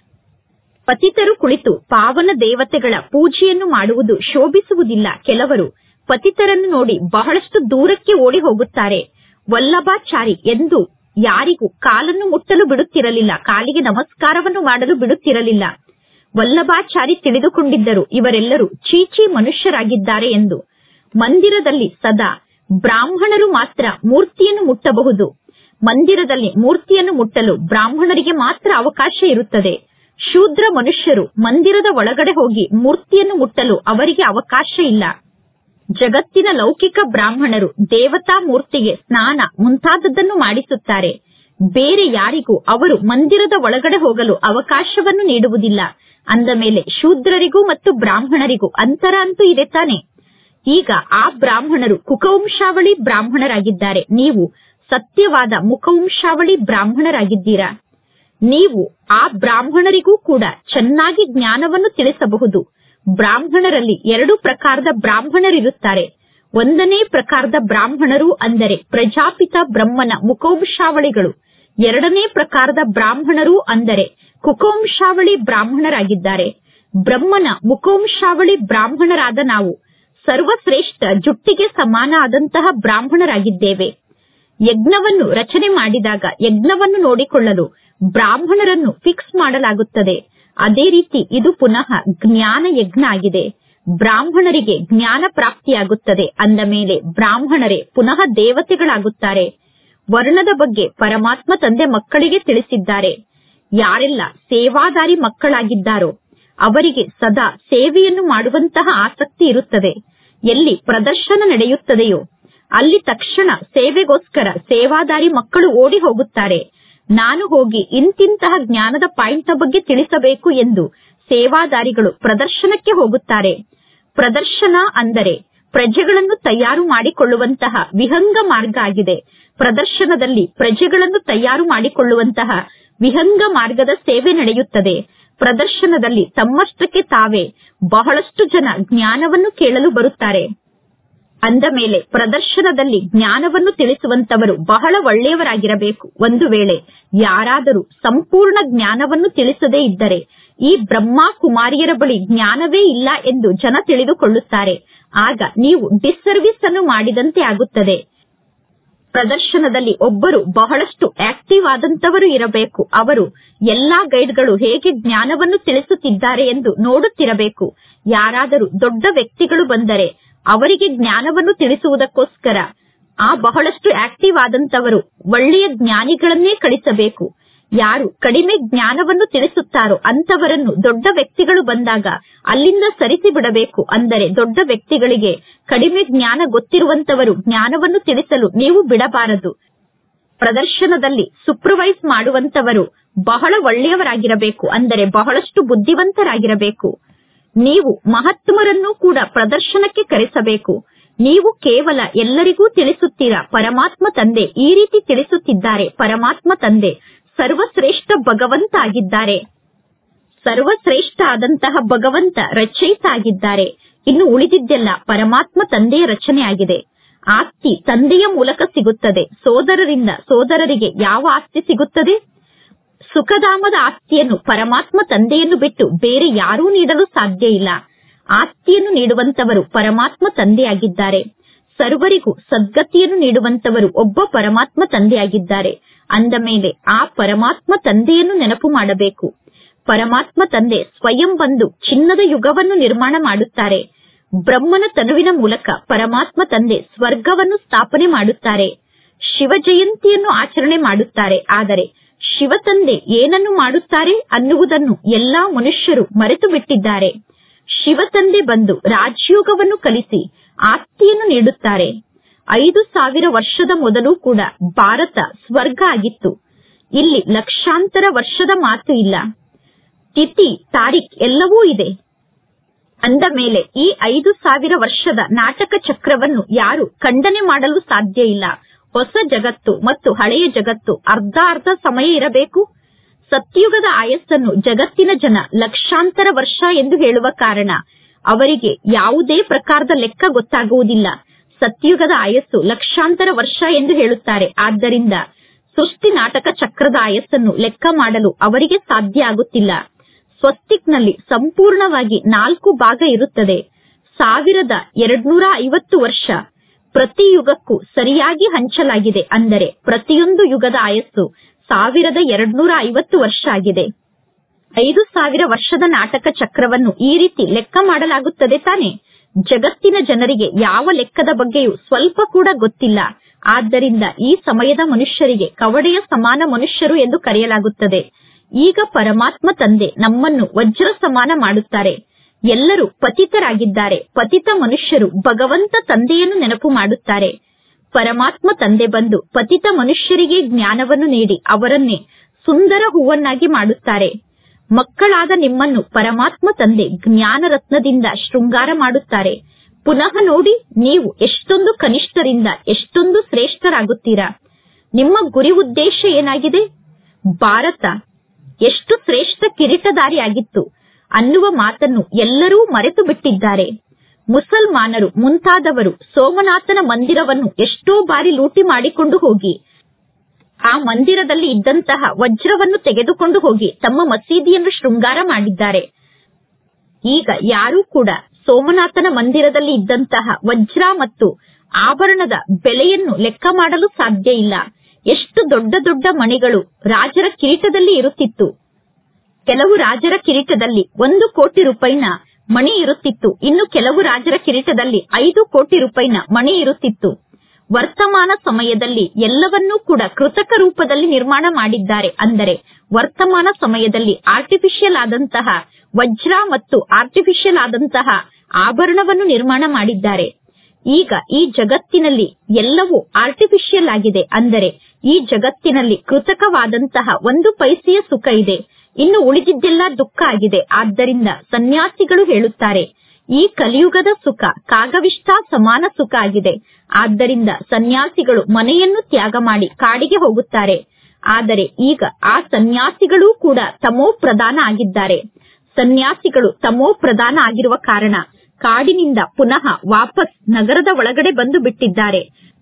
ಪತಿತರು ಕುಳಿತು ಪಾವನ ದೇವತೆಗಳ ಪೂಜೆಯನ್ನು ಮಾಡುವುದು ಶೋಭಿಸುವುದಿಲ್ಲ ಕೆಲವರು ಪತಿತರನ್ನು ನೋಡಿ ಬಹಳಷ್ಟು ದೂರಕ್ಕೆ ಓಡಿ ಹೋಗುತ್ತಾರೆ ವಲ್ಲಭಾಚಾರಿ ಎಂದು ಯಾರಿಗೂ ಕಾಲನ್ನು ಮುಟ್ಟಲು ಬಿಡುತ್ತಿರಲಿಲ್ಲ ಕಾಲಿಗೆ ನಮಸ್ಕಾರವನ್ನು ಮಾಡಲು ಬಿಡುತ್ತಿರಲಿಲ್ಲ ವಲ್ಲಭಾಚಾರಿ ತಿಳಿದುಕೊಂಡಿದ್ದರು ಇವರೆಲ್ಲರೂ ಚೀಚಿ ಮನುಷ್ಯರಾಗಿದ್ದಾರೆ ಎಂದು ಮಂದಿರದಲ್ಲಿ ಸದಾ ಬ್ರಾಹ್ಮಣರು ಮಾತ್ರ ಮೂರ್ತಿಯನ್ನು ಮುಟ್ಟಬಹುದು ಮಂದಿರದಲ್ಲಿ ಮೂರ್ತಿಯನ್ನು ಮುಟ್ಟಲು ಬ್ರಾಹ್ಮಣರಿಗೆ ಮಾತ್ರ ಅವಕಾಶ ಇರುತ್ತದೆ ಶೂದ್ರ ಮನುಷ್ಯರು ಮಂದಿರದ ಒಳಗಡೆ ಹೋಗಿ ಮೂರ್ತಿಯನ್ನು ಮುಟ್ಟಲು ಅವರಿಗೆ ಅವಕಾಶ ಇಲ್ಲ ಜಗತ್ತಿನ ಲೌಕಿಕ ಬ್ರಾಹ್ಮಣರು ದೇವತಾ ಮೂರ್ತಿಗೆ ಸ್ನಾನ ಮುಂತಾದದ್ದನ್ನು ಮಾಡಿಸುತ್ತಾರೆ ಬೇರೆ ಯಾರಿಗೂ ಅವರು ಮಂದಿರದ ಒಳಗಡೆ ಹೋಗಲು ಅವಕಾಶವನ್ನು ನೀಡುವುದಿಲ್ಲ ಅಂದ ಮೇಲೆ ಶೂದ್ರರಿಗೂ ಮತ್ತು ಬ್ರಾಹ್ಮಣರಿಗೂ ಅಂತರ ಅಂತೂ ಇದೆ ತಾನೆ ಈಗ ಆ ಬ್ರಾಹ್ಮಣರು ಕುಕವಂಶಾವಳಿ ಬ್ರಾಹ್ಮಣರಾಗಿದ್ದಾರೆ ನೀವು ಸತ್ಯವಾದ ಮುಖವಂಶಾವಳಿ ಬ್ರಾಹ್ಮಣರಾಗಿದ್ದೀರಾ ನೀವು ಆ ಬ್ರಾಹ್ಮಣರಿಗೂ ಕೂಡ ಚೆನ್ನಾಗಿ ಜ್ಞಾನವನ್ನು ತಿಳಿಸಬಹುದು ಬ್ರಾಹ್ಮಣರಲ್ಲಿ ಎರಡು ಪ್ರಕಾರದ ಬ್ರಾಹ್ಮಣರಿರುತ್ತಾರೆ ಒಂದನೇ ಪ್ರಕಾರದ ಬ್ರಾಹ್ಮಣರು ಅಂದರೆ ಪ್ರಜಾಪಿತ ಬ್ರಹ್ಮನ ಮುಖವಂಶಾವಳಿಗಳು ಎರಡನೇ ಪ್ರಕಾರದ ಬ್ರಾಹ್ಮಣರು ಅಂದರೆ ಕುಕವಂಶಾವಳಿ ಬ್ರಾಹ್ಮಣರಾಗಿದ್ದಾರೆ ಬ್ರಹ್ಮನ ಮುಖವಂಶಾವಳಿ ಬ್ರಾಹ್ಮಣರಾದ ನಾವು ಸರ್ವಶ್ರೇಷ್ಠ ಜುಟ್ಟಿಗೆ ಸಮಾನ ಆದಂತಹ ಬ್ರಾಹ್ಮಣರಾಗಿದ್ದೇವೆ ಯಜ್ಞವನ್ನು ರಚನೆ ಮಾಡಿದಾಗ ಯಜ್ಞವನ್ನು ನೋಡಿಕೊಳ್ಳಲು ಬ್ರಾಹ್ಮಣರನ್ನು ಫಿಕ್ಸ್ ಮಾಡಲಾಗುತ್ತದೆ ಅದೇ ರೀತಿ ಇದು ಪುನಃ ಜ್ಞಾನ ಯಜ್ಞ ಆಗಿದೆ ಬ್ರಾಹ್ಮಣರಿಗೆ ಜ್ಞಾನ ಪ್ರಾಪ್ತಿಯಾಗುತ್ತದೆ ಅಂದ ಮೇಲೆ ಬ್ರಾಹ್ಮಣರೇ ಪುನಃ ದೇವತೆಗಳಾಗುತ್ತಾರೆ ವರ್ಣದ ಬಗ್ಗೆ ಪರಮಾತ್ಮ ತಂದೆ ಮಕ್ಕಳಿಗೆ ತಿಳಿಸಿದ್ದಾರೆ ಯಾರೆಲ್ಲ ಸೇವಾದಾರಿ ಮಕ್ಕಳಾಗಿದ್ದಾರೋ ಅವರಿಗೆ ಸದಾ ಸೇವೆಯನ್ನು ಮಾಡುವಂತಹ ಆಸಕ್ತಿ ಇರುತ್ತದೆ ಎಲ್ಲಿ ಪ್ರದರ್ಶನ ನಡೆಯುತ್ತದೆಯೋ ಅಲ್ಲಿ ತಕ್ಷಣ ಸೇವೆಗೋಸ್ಕರ ಸೇವಾದಾರಿ ಮಕ್ಕಳು ಓಡಿ ಹೋಗುತ್ತಾರೆ ನಾನು ಹೋಗಿ ಇಂತಿಂತಹ ಜ್ಞಾನದ ಪಾಯಿಂಟ್ ನ ಬಗ್ಗೆ ತಿಳಿಸಬೇಕು ಎಂದು ಸೇವಾದಾರಿಗಳು ಪ್ರದರ್ಶನಕ್ಕೆ ಹೋಗುತ್ತಾರೆ ಪ್ರದರ್ಶನ ಅಂದರೆ ಪ್ರಜೆಗಳನ್ನು ತಯಾರು ಮಾಡಿಕೊಳ್ಳುವಂತಹ ವಿಹಂಗ ಮಾರ್ಗ ಆಗಿದೆ ಪ್ರದರ್ಶನದಲ್ಲಿ ಪ್ರಜೆಗಳನ್ನು ತಯಾರು ಮಾಡಿಕೊಳ್ಳುವಂತಹ ವಿಹಂಗ ಮಾರ್ಗದ ಸೇವೆ ನಡೆಯುತ್ತದೆ ಪ್ರದರ್ಶನದಲ್ಲಿ ತಮ್ಮಷ್ಟಕ್ಕೆ ತಾವೇ ಬಹಳಷ್ಟು ಜನ ಜ್ಞಾನವನ್ನು ಕೇಳಲು ಬರುತ್ತಾರೆ ಅಂದ ಮೇಲೆ ಪ್ರದರ್ಶನದಲ್ಲಿ ಜ್ಞಾನವನ್ನು ತಿಳಿಸುವಂತವರು ಬಹಳ ಒಳ್ಳೆಯವರಾಗಿರಬೇಕು ಒಂದು ವೇಳೆ ಯಾರಾದರೂ ಸಂಪೂರ್ಣ ಜ್ಞಾನವನ್ನು ತಿಳಿಸದೇ ಇದ್ದರೆ ಈ ಬ್ರಹ್ಮ ಕುಮಾರಿಯರ ಬಳಿ ಜ್ಞಾನವೇ ಇಲ್ಲ ಎಂದು ಜನ ತಿಳಿದುಕೊಳ್ಳುತ್ತಾರೆ ಆಗ ನೀವು ಡಿಸ್ಸರ್ವಿಸ್ ಅನ್ನು ಮಾಡಿದಂತೆ ಆಗುತ್ತದೆ ಪ್ರದರ್ಶನದಲ್ಲಿ ಒಬ್ಬರು ಬಹಳಷ್ಟು ಆಕ್ಟಿವ್ ಆದಂತವರು ಇರಬೇಕು ಅವರು ಎಲ್ಲಾ ಗೈಡ್ಗಳು ಹೇಗೆ ಜ್ಞಾನವನ್ನು ತಿಳಿಸುತ್ತಿದ್ದಾರೆ ಎಂದು ನೋಡುತ್ತಿರಬೇಕು ಯಾರಾದರೂ ದೊಡ್ಡ ವ್ಯಕ್ತಿಗಳು ಬಂದರೆ ಅವರಿಗೆ ಜ್ಞಾನವನ್ನು ತಿಳಿಸುವುದಕ್ಕೋಸ್ಕರ ಆ ಬಹಳಷ್ಟು ಆಕ್ಟಿವ್ ಆದಂತವರು ಒಳ್ಳೆಯ ಜ್ಞಾನಿಗಳನ್ನೇ ಕಳಿಸಬೇಕು ಯಾರು ಕಡಿಮೆ ಜ್ಞಾನವನ್ನು ತಿಳಿಸುತ್ತಾರೋ ಅಂತವರನ್ನು ದೊಡ್ಡ ವ್ಯಕ್ತಿಗಳು ಬಂದಾಗ ಅಲ್ಲಿಂದ ಸರಿಸಿ ಬಿಡಬೇಕು ಅಂದರೆ ದೊಡ್ಡ ವ್ಯಕ್ತಿಗಳಿಗೆ ಕಡಿಮೆ ಜ್ಞಾನ ಗೊತ್ತಿರುವಂತವರು ಜ್ಞಾನವನ್ನು ತಿಳಿಸಲು ನೀವು ಬಿಡಬಾರದು ಪ್ರದರ್ಶನದಲ್ಲಿ ಸೂಪರ್ವೈಸ್ ಮಾಡುವಂತವರು ಬಹಳ ಒಳ್ಳೆಯವರಾಗಿರಬೇಕು ಅಂದರೆ ಬಹಳಷ್ಟು ಬುದ್ಧಿವಂತರಾಗಿರಬೇಕು ನೀವು ಮಹಾತ್ಮರನ್ನು ಕೂಡ ಪ್ರದರ್ಶನಕ್ಕೆ ಕರೆಸಬೇಕು ನೀವು ಕೇವಲ ಎಲ್ಲರಿಗೂ ತಿಳಿಸುತ್ತೀರಾ ಪರಮಾತ್ಮ ತಂದೆ ಈ ರೀತಿ ತಿಳಿಸುತ್ತಿದ್ದಾರೆ ಪರಮಾತ್ಮ ತಂದೆ ಸರ್ವಶ್ರೇಷ್ಠ ಭಗವಂತ ಆಗಿದ್ದಾರೆ ಸರ್ವಶ್ರೇಷ್ಠ ಆದಂತಹ ಭಗವಂತ ರಚಯಿತ ಆಗಿದ್ದಾರೆ ಇನ್ನು ಉಳಿದಿದ್ದೆಲ್ಲ ಪರಮಾತ್ಮ ತಂದೆಯ ರಚನೆ ಆಗಿದೆ ಆಸ್ತಿ ತಂದೆಯ ಮೂಲಕ ಸಿಗುತ್ತದೆ ಸೋದರರಿಂದ ಸೋದರರಿಗೆ ಯಾವ ಆಸ್ತಿ ಸಿಗುತ್ತದೆ ಸುಖಧಾಮದ ಆಸ್ತಿಯನ್ನು ಪರಮಾತ್ಮ ತಂದೆಯನ್ನು ಬಿಟ್ಟು ಬೇರೆ ಯಾರೂ ನೀಡಲು ಸಾಧ್ಯ ಇಲ್ಲ ಆಸ್ತಿಯನ್ನು ನೀಡುವಂತವರು ಪರಮಾತ್ಮ ತಂದೆಯಾಗಿದ್ದಾರೆ ಸರ್ವರಿಗೂ ಸದ್ಗತಿಯನ್ನು ನೀಡುವಂತವರು ಒಬ್ಬ ಪರಮಾತ್ಮ ತಂದೆಯಾಗಿದ್ದಾರೆ ಅಂದ ಮೇಲೆ ಆ ಪರಮಾತ್ಮ ತಂದೆಯನ್ನು ನೆನಪು ಮಾಡಬೇಕು ಪರಮಾತ್ಮ ತಂದೆ ಸ್ವಯಂ ಬಂದು ಚಿನ್ನದ ಯುಗವನ್ನು ನಿರ್ಮಾಣ ಮಾಡುತ್ತಾರೆ ಬ್ರಹ್ಮನ ತನುವಿನ ಮೂಲಕ ಪರಮಾತ್ಮ ತಂದೆ ಸ್ವರ್ಗವನ್ನು ಸ್ಥಾಪನೆ ಮಾಡುತ್ತಾರೆ ಶಿವ ಜಯಂತಿಯನ್ನು ಆಚರಣೆ ಮಾಡುತ್ತಾರೆ ಆದರೆ ಶಿವ ತಂದೆ ಏನನ್ನು ಮಾಡುತ್ತಾರೆ ಅನ್ನುವುದನ್ನು ಎಲ್ಲಾ ಮನುಷ್ಯರು ಮರೆತು ಬಿಟ್ಟಿದ್ದಾರೆ ಶಿವ ತಂದೆ ಬಂದು ರಾಜಯೋಗವನ್ನು ಕಲಿಸಿ ಆಸ್ತಿಯನ್ನು ನೀಡುತ್ತಾರೆ ಐದು ಸಾವಿರ ವರ್ಷದ ಮೊದಲು ಕೂಡ ಭಾರತ ಸ್ವರ್ಗ ಆಗಿತ್ತು ಇಲ್ಲಿ ಲಕ್ಷಾಂತರ ವರ್ಷದ ಮಾತು ಇಲ್ಲ ತಿಥಿ ತಾರೀಖ್ ಎಲ್ಲವೂ ಇದೆ ಅಂದ ಮೇಲೆ ಈ ಐದು ಸಾವಿರ ವರ್ಷದ ನಾಟಕ ಚಕ್ರವನ್ನು ಯಾರು ಖಂಡನೆ ಮಾಡಲು ಸಾಧ್ಯ ಇಲ್ಲ ಹೊಸ ಜಗತ್ತು ಮತ್ತು ಹಳೆಯ ಜಗತ್ತು ಅರ್ಧ ಅರ್ಧ ಸಮಯ ಇರಬೇಕು ಸತ್ಯುಗದ ಆಯಸ್ಸನ್ನು ಜಗತ್ತಿನ ಜನ ಲಕ್ಷಾಂತರ ವರ್ಷ ಎಂದು ಹೇಳುವ ಕಾರಣ ಅವರಿಗೆ ಯಾವುದೇ ಪ್ರಕಾರದ ಲೆಕ್ಕ ಗೊತ್ತಾಗುವುದಿಲ್ಲ ಸತ್ಯುಗದ ಆಯಸ್ಸು ಲಕ್ಷಾಂತರ ವರ್ಷ ಎಂದು ಹೇಳುತ್ತಾರೆ ಆದ್ದರಿಂದ ಸೃಷ್ಟಿ ನಾಟಕ ಚಕ್ರದ ಆಯಸ್ಸನ್ನು ಲೆಕ್ಕ ಮಾಡಲು ಅವರಿಗೆ ಸಾಧ್ಯ ಆಗುತ್ತಿಲ್ಲ ಸ್ವಸ್ತಿಕ್ನಲ್ಲಿ ಸಂಪೂರ್ಣವಾಗಿ ನಾಲ್ಕು ಭಾಗ ಇರುತ್ತದೆ ಸಾವಿರದ ಎರಡ್ನೂರ ಐವತ್ತು ವರ್ಷ ಪ್ರತಿ ಯುಗಕ್ಕೂ ಸರಿಯಾಗಿ ಹಂಚಲಾಗಿದೆ ಅಂದರೆ ಪ್ರತಿಯೊಂದು ಯುಗದ ಆಯಸ್ಸು ಸಾವಿರದ ಎರಡ್ನೂರ ಐವತ್ತು ವರ್ಷ ಆಗಿದೆ ಐದು ಸಾವಿರ ವರ್ಷದ ನಾಟಕ ಚಕ್ರವನ್ನು ಈ ರೀತಿ ಲೆಕ್ಕ ಮಾಡಲಾಗುತ್ತದೆ ತಾನೆ ಜಗತ್ತಿನ ಜನರಿಗೆ ಯಾವ ಲೆಕ್ಕದ ಬಗ್ಗೆಯೂ ಸ್ವಲ್ಪ ಕೂಡ ಗೊತ್ತಿಲ್ಲ ಆದ್ದರಿಂದ ಈ ಸಮಯದ ಮನುಷ್ಯರಿಗೆ ಕವಡೆಯ ಸಮಾನ ಮನುಷ್ಯರು ಎಂದು ಕರೆಯಲಾಗುತ್ತದೆ ಈಗ ಪರಮಾತ್ಮ ತಂದೆ ನಮ್ಮನ್ನು ವಜ್ರ ಸಮಾನ ಮಾಡುತ್ತಾರೆ ಎಲ್ಲರೂ ಪತಿತರಾಗಿದ್ದಾರೆ ಪತಿತ ಮನುಷ್ಯರು ಭಗವಂತ ತಂದೆಯನ್ನು ನೆನಪು ಮಾಡುತ್ತಾರೆ ಪರಮಾತ್ಮ ತಂದೆ ಬಂದು ಪತಿತ ಮನುಷ್ಯರಿಗೆ ಜ್ಞಾನವನ್ನು ನೀಡಿ ಅವರನ್ನೇ ಸುಂದರ ಹೂವನ್ನಾಗಿ ಮಾಡುತ್ತಾರೆ ಮಕ್ಕಳಾದ ನಿಮ್ಮನ್ನು ಪರಮಾತ್ಮ ತಂದೆ ಜ್ಞಾನ ರತ್ನದಿಂದ ಶೃಂಗಾರ ಮಾಡುತ್ತಾರೆ ಪುನಃ ನೋಡಿ ನೀವು ಎಷ್ಟೊಂದು ಕನಿಷ್ಠರಿಂದ ಎಷ್ಟೊಂದು ಶ್ರೇಷ್ಠರಾಗುತ್ತೀರಾ ನಿಮ್ಮ ಗುರಿ ಉದ್ದೇಶ ಏನಾಗಿದೆ ಭಾರತ ಎಷ್ಟು ಶ್ರೇಷ್ಠ ಕಿರೀಟಧಾರಿಯಾಗಿತ್ತು ಅನ್ನುವ ಮಾತನ್ನು ಎಲ್ಲರೂ ಮರೆತು ಬಿಟ್ಟಿದ್ದಾರೆ ಮುಸಲ್ಮಾನರು ಮುಂತಾದವರು ಸೋಮನಾಥನ ಮಂದಿರವನ್ನು ಎಷ್ಟೋ ಬಾರಿ ಲೂಟಿ ಮಾಡಿಕೊಂಡು ಹೋಗಿ ಆ ಮಂದಿರದಲ್ಲಿ ಇದ್ದಂತಹ ವಜ್ರವನ್ನು ತೆಗೆದುಕೊಂಡು ಹೋಗಿ ತಮ್ಮ ಮಸೀದಿಯನ್ನು ಶೃಂಗಾರ ಮಾಡಿದ್ದಾರೆ ಈಗ ಯಾರೂ ಕೂಡ ಸೋಮನಾಥನ ಮಂದಿರದಲ್ಲಿ ಇದ್ದಂತಹ ವಜ್ರ ಮತ್ತು ಆಭರಣದ ಬೆಲೆಯನ್ನು ಲೆಕ್ಕ ಮಾಡಲು ಸಾಧ್ಯ ಇಲ್ಲ ಎಷ್ಟು ದೊಡ್ಡ ದೊಡ್ಡ ಮಣಿಗಳು ರಾಜರ ಕಿರೀಟದಲ್ಲಿ ಇರುತ್ತಿತ್ತು ಕೆಲವು ರಾಜರ ಕಿರೀಟದಲ್ಲಿ ಒಂದು ಕೋಟಿ ರೂಪಾಯಿನ ಮಣಿ ಇರುತ್ತಿತ್ತು ಇನ್ನು ಕೆಲವು ರಾಜರ ಕಿರೀಟದಲ್ಲಿ ಐದು ಕೋಟಿ ರೂಪಾಯಿನ ಮಣಿ ಇರುತ್ತಿತ್ತು ವರ್ತಮಾನ ಸಮಯದಲ್ಲಿ ಎಲ್ಲವನ್ನೂ ಕೂಡ ಕೃತಕ ರೂಪದಲ್ಲಿ ನಿರ್ಮಾಣ ಮಾಡಿದ್ದಾರೆ ಅಂದರೆ ವರ್ತಮಾನ ಸಮಯದಲ್ಲಿ ಆರ್ಟಿಫಿಷಿಯಲ್ ಆದಂತಹ ವಜ್ರ ಮತ್ತು ಆರ್ಟಿಫಿಷಿಯಲ್ ಆದಂತಹ ಆಭರಣವನ್ನು ನಿರ್ಮಾಣ ಮಾಡಿದ್ದಾರೆ ಈಗ ಈ ಜಗತ್ತಿನಲ್ಲಿ ಎಲ್ಲವೂ ಆರ್ಟಿಫಿಷಿಯಲ್ ಆಗಿದೆ ಅಂದರೆ ಈ ಜಗತ್ತಿನಲ್ಲಿ ಕೃತಕವಾದಂತಹ ಒಂದು ಪೈಸೆಯ ಸುಖ ಇದೆ ಇನ್ನು ಉಳಿದಿದ್ದೆಲ್ಲ ದುಃಖ ಆಗಿದೆ ಆದ್ದರಿಂದ ಸನ್ಯಾಸಿಗಳು ಹೇಳುತ್ತಾರೆ ಈ ಕಲಿಯುಗದ ಸುಖ ಕಾಗವಿಷ್ಟ ಸಮಾನ ಸುಖ ಆಗಿದೆ ಆದ್ದರಿಂದ ಸನ್ಯಾಸಿಗಳು ಮನೆಯನ್ನು ತ್ಯಾಗ ಮಾಡಿ ಕಾಡಿಗೆ ಹೋಗುತ್ತಾರೆ ಆದರೆ ಈಗ ಆ ಸನ್ಯಾಸಿಗಳೂ ಕೂಡ ತಮೋ ಪ್ರಧಾನ ಆಗಿದ್ದಾರೆ ಸನ್ಯಾಸಿಗಳು ತಮೋ ಪ್ರಧಾನ ಆಗಿರುವ ಕಾರಣ ಕಾಡಿನಿಂದ ಪುನಃ ವಾಪಸ್ ನಗರದ ಒಳಗಡೆ ಬಂದು ಬಿಟ್ಟಿದ್ದಾರೆ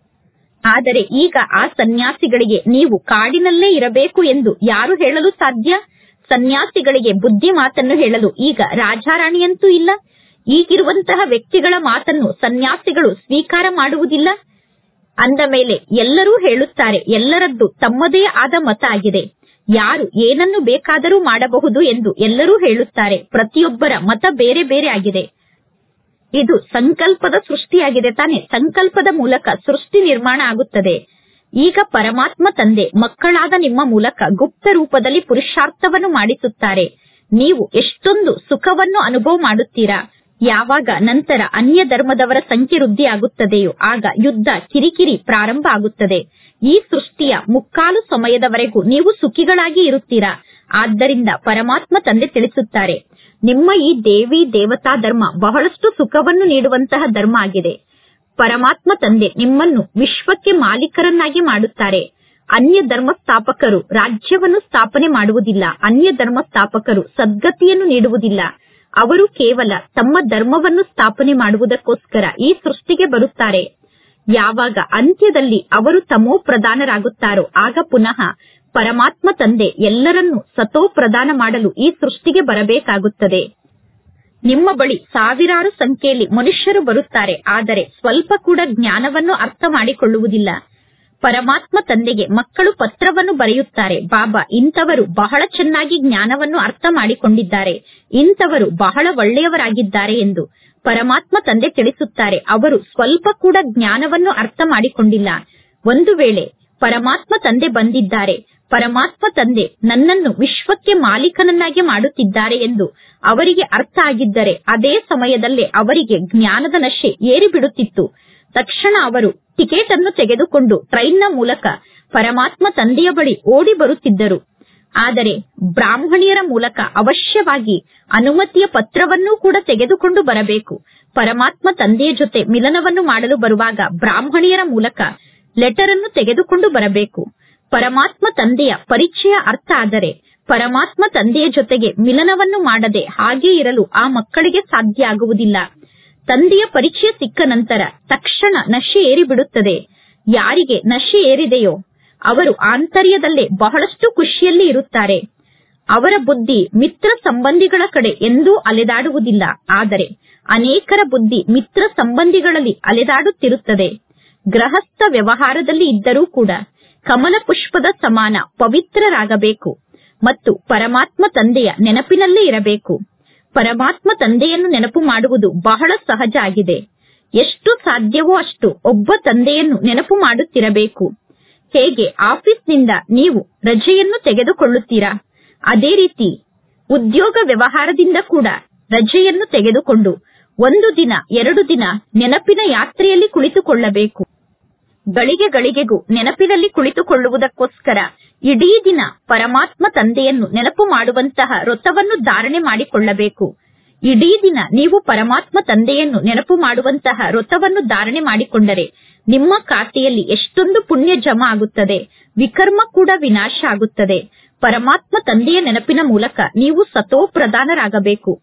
ಆದರೆ ಈಗ ಆ ಸನ್ಯಾಸಿಗಳಿಗೆ ನೀವು ಕಾಡಿನಲ್ಲೇ ಇರಬೇಕು ಎಂದು ಯಾರು ಹೇಳಲು ಸಾಧ್ಯ ಸನ್ಯಾಸಿಗಳಿಗೆ ಬುದ್ಧಿ ಮಾತನ್ನು ಹೇಳಲು ಈಗ ರಾಜಾರಾಣಿಯಂತೂ ಇಲ್ಲ ಈಗಿರುವಂತಹ ವ್ಯಕ್ತಿಗಳ ಮಾತನ್ನು ಸನ್ಯಾಸಿಗಳು ಸ್ವೀಕಾರ ಮಾಡುವುದಿಲ್ಲ ಅಂದ ಮೇಲೆ ಎಲ್ಲರೂ ಹೇಳುತ್ತಾರೆ ಎಲ್ಲರದ್ದು ತಮ್ಮದೇ ಆದ ಮತ ಆಗಿದೆ ಯಾರು ಏನನ್ನು ಬೇಕಾದರೂ ಮಾಡಬಹುದು ಎಂದು ಎಲ್ಲರೂ ಹೇಳುತ್ತಾರೆ ಪ್ರತಿಯೊಬ್ಬರ ಮತ ಬೇರೆ ಬೇರೆ ಆಗಿದೆ ಇದು ಸಂಕಲ್ಪದ ಸೃಷ್ಟಿಯಾಗಿದೆ ತಾನೆ ಸಂಕಲ್ಪದ ಮೂಲಕ ಸೃಷ್ಟಿ ನಿರ್ಮಾಣ ಆಗುತ್ತದೆ ಈಗ ಪರಮಾತ್ಮ ತಂದೆ ಮಕ್ಕಳಾದ ನಿಮ್ಮ ಮೂಲಕ ಗುಪ್ತ ರೂಪದಲ್ಲಿ ಪುರುಷಾರ್ಥವನ್ನು ಮಾಡಿಸುತ್ತಾರೆ ನೀವು ಎಷ್ಟೊಂದು ಸುಖವನ್ನು ಅನುಭವ ಮಾಡುತ್ತೀರಾ ಯಾವಾಗ ನಂತರ ಅನ್ಯ ಧರ್ಮದವರ ಸಂಖ್ಯೆ ವೃದ್ಧಿ ಆಗುತ್ತದೆಯೋ ಆಗ ಯುದ್ಧ ಕಿರಿಕಿರಿ ಪ್ರಾರಂಭ ಆಗುತ್ತದೆ ಈ ಸೃಷ್ಟಿಯ ಮುಕ್ಕಾಲು ಸಮಯದವರೆಗೂ ನೀವು ಸುಖಿಗಳಾಗಿ ಇರುತ್ತೀರಾ ಆದ್ದರಿಂದ ಪರಮಾತ್ಮ ತಂದೆ ತಿಳಿಸುತ್ತಾರೆ ನಿಮ್ಮ ಈ ದೇವಿ ದೇವತಾ ಧರ್ಮ ಬಹಳಷ್ಟು ಸುಖವನ್ನು ನೀಡುವಂತಹ ಧರ್ಮ ಆಗಿದೆ ಪರಮಾತ್ಮ ತಂದೆ ನಿಮ್ಮನ್ನು ವಿಶ್ವಕ್ಕೆ ಮಾಲೀಕರನ್ನಾಗಿ ಮಾಡುತ್ತಾರೆ ಅನ್ಯ ಧರ್ಮ ಸ್ಥಾಪಕರು ರಾಜ್ಯವನ್ನು ಸ್ಥಾಪನೆ ಮಾಡುವುದಿಲ್ಲ ಅನ್ಯ ಧರ್ಮ ಸ್ಥಾಪಕರು ಸದ್ಗತಿಯನ್ನು ನೀಡುವುದಿಲ್ಲ ಅವರು ಕೇವಲ ತಮ್ಮ ಧರ್ಮವನ್ನು ಸ್ಥಾಪನೆ ಮಾಡುವುದಕ್ಕೋಸ್ಕರ ಈ ಸೃಷ್ಟಿಗೆ ಬರುತ್ತಾರೆ ಯಾವಾಗ ಅಂತ್ಯದಲ್ಲಿ ಅವರು ತಮೋ ಪ್ರಧಾನರಾಗುತ್ತಾರೋ ಆಗ ಪುನಃ ಪರಮಾತ್ಮ ತಂದೆ ಎಲ್ಲರನ್ನೂ ಸತೋ ಪ್ರದಾನ ಮಾಡಲು ಈ ಸೃಷ್ಟಿಗೆ ಬರಬೇಕಾಗುತ್ತದೆ ನಿಮ್ಮ ಬಳಿ ಸಾವಿರಾರು ಸಂಖ್ಯೆಯಲ್ಲಿ ಮನುಷ್ಯರು ಬರುತ್ತಾರೆ ಆದರೆ ಸ್ವಲ್ಪ ಕೂಡ ಜ್ಞಾನವನ್ನು ಅರ್ಥ ಮಾಡಿಕೊಳ್ಳುವುದಿಲ್ಲ ಪರಮಾತ್ಮ ತಂದೆಗೆ ಮಕ್ಕಳು ಪತ್ರವನ್ನು ಬರೆಯುತ್ತಾರೆ ಬಾಬಾ ಇಂಥವರು ಬಹಳ ಚೆನ್ನಾಗಿ ಜ್ಞಾನವನ್ನು ಅರ್ಥ ಮಾಡಿಕೊಂಡಿದ್ದಾರೆ ಇಂಥವರು ಬಹಳ ಒಳ್ಳೆಯವರಾಗಿದ್ದಾರೆ ಎಂದು ಪರಮಾತ್ಮ ತಂದೆ ತಿಳಿಸುತ್ತಾರೆ ಅವರು ಸ್ವಲ್ಪ ಕೂಡ ಜ್ಞಾನವನ್ನು ಅರ್ಥ ಮಾಡಿಕೊಂಡಿಲ್ಲ ಒಂದು ವೇಳೆ ಪರಮಾತ್ಮ ತಂದೆ ಬಂದಿದ್ದಾರೆ ಪರಮಾತ್ಮ ತಂದೆ ನನ್ನನ್ನು ವಿಶ್ವಕ್ಕೆ ಮಾಲೀಕನನ್ನಾಗಿ ಮಾಡುತ್ತಿದ್ದಾರೆ ಎಂದು ಅವರಿಗೆ ಅರ್ಥ ಆಗಿದ್ದರೆ ಅದೇ ಸಮಯದಲ್ಲೇ ಅವರಿಗೆ ಜ್ಞಾನದ ನಶೆ ಏರಿ ಬಿಡುತ್ತಿತ್ತು ತಕ್ಷಣ ಅವರು ಟಿಕೆಟ್ ಅನ್ನು ತೆಗೆದುಕೊಂಡು ಟ್ರೈನ್ನ ಮೂಲಕ ಪರಮಾತ್ಮ ತಂದೆಯ ಬಳಿ ಓಡಿ ಬರುತ್ತಿದ್ದರು ಆದರೆ ಬ್ರಾಹ್ಮಣಿಯರ ಮೂಲಕ ಅವಶ್ಯವಾಗಿ ಅನುಮತಿಯ ಪತ್ರವನ್ನೂ ಕೂಡ ತೆಗೆದುಕೊಂಡು ಬರಬೇಕು ಪರಮಾತ್ಮ ತಂದೆಯ ಜೊತೆ ಮಿಲನವನ್ನು ಮಾಡಲು ಬರುವಾಗ ಬ್ರಾಹ್ಮಣಿಯರ ಮೂಲಕ ಲೆಟರ್ ಅನ್ನು ತೆಗೆದುಕೊಂಡು ಬರಬೇಕು ಪರಮಾತ್ಮ ತಂದೆಯ ಪರಿಚಯ ಅರ್ಥ ಆದರೆ ಪರಮಾತ್ಮ ತಂದೆಯ ಜೊತೆಗೆ ಮಿಲನವನ್ನು ಮಾಡದೆ ಹಾಗೇ ಇರಲು ಆ ಮಕ್ಕಳಿಗೆ ಸಾಧ್ಯ ಆಗುವುದಿಲ್ಲ ತಂದೆಯ ಪರಿಚಯ ಸಿಕ್ಕ ನಂತರ ತಕ್ಷಣ ನಶೆ ಏರಿಬಿಡುತ್ತದೆ ಯಾರಿಗೆ ನಶೆ ಏರಿದೆಯೋ ಅವರು ಆಂತರ್ಯದಲ್ಲೇ ಬಹಳಷ್ಟು ಖುಷಿಯಲ್ಲಿ ಇರುತ್ತಾರೆ ಅವರ ಬುದ್ಧಿ ಮಿತ್ರ ಸಂಬಂಧಿಗಳ ಕಡೆ ಎಂದೂ ಅಲೆದಾಡುವುದಿಲ್ಲ ಆದರೆ ಅನೇಕರ ಬುದ್ಧಿ ಮಿತ್ರ ಸಂಬಂಧಿಗಳಲ್ಲಿ ಅಲೆದಾಡುತ್ತಿರುತ್ತದೆ ಗೃಹಸ್ಥ ವ್ಯವಹಾರದಲ್ಲಿ ಇದ್ದರೂ ಕೂಡ ಕಮಲ ಪುಷ್ಪದ ಸಮಾನ ಪವಿತ್ರರಾಗಬೇಕು ಮತ್ತು ಪರಮಾತ್ಮ ತಂದೆಯ ನೆನಪಿನಲ್ಲೇ ಇರಬೇಕು ಪರಮಾತ್ಮ ತಂದೆಯನ್ನು ನೆನಪು ಮಾಡುವುದು ಬಹಳ ಸಹಜ ಆಗಿದೆ ಎಷ್ಟು ಸಾಧ್ಯವೋ ಅಷ್ಟು ಒಬ್ಬ ತಂದೆಯನ್ನು ನೆನಪು ಮಾಡುತ್ತಿರಬೇಕು ಹೇಗೆ ಆಫೀಸ್ನಿಂದ ನೀವು ರಜೆಯನ್ನು ತೆಗೆದುಕೊಳ್ಳುತ್ತೀರಾ ಅದೇ ರೀತಿ ಉದ್ಯೋಗ ವ್ಯವಹಾರದಿಂದ ಕೂಡ ರಜೆಯನ್ನು ತೆಗೆದುಕೊಂಡು ಒಂದು ದಿನ ಎರಡು ದಿನ ನೆನಪಿನ ಯಾತ್ರೆಯಲ್ಲಿ ಕುಳಿತುಕೊಳ್ಳಬೇಕು ಗಳಿಗೆ ಗಳಿಗೆಗೂ ನೆನಪಿನಲ್ಲಿ ಕುಳಿತುಕೊಳ್ಳುವುದಕ್ಕೋಸ್ಕರ ಇಡೀ ದಿನ ಪರಮಾತ್ಮ ತಂದೆಯನ್ನು ನೆನಪು ಮಾಡುವಂತಹ ವ್ರತವನ್ನು ಧಾರಣೆ ಮಾಡಿಕೊಳ್ಳಬೇಕು ಇಡೀ ದಿನ ನೀವು ಪರಮಾತ್ಮ ತಂದೆಯನ್ನು ನೆನಪು ಮಾಡುವಂತಹ ವ್ರತವನ್ನು ಧಾರಣೆ ಮಾಡಿಕೊಂಡರೆ ನಿಮ್ಮ ಖಾತೆಯಲ್ಲಿ ಎಷ್ಟೊಂದು ಪುಣ್ಯ ಜಮಾ ಆಗುತ್ತದೆ ವಿಕರ್ಮ ಕೂಡ ವಿನಾಶ ಆಗುತ್ತದೆ ಪರಮಾತ್ಮ ತಂದೆಯ ನೆನಪಿನ ಮೂಲಕ ನೀವು ಸತೋ ಪ್ರಧಾನರಾಗಬೇಕು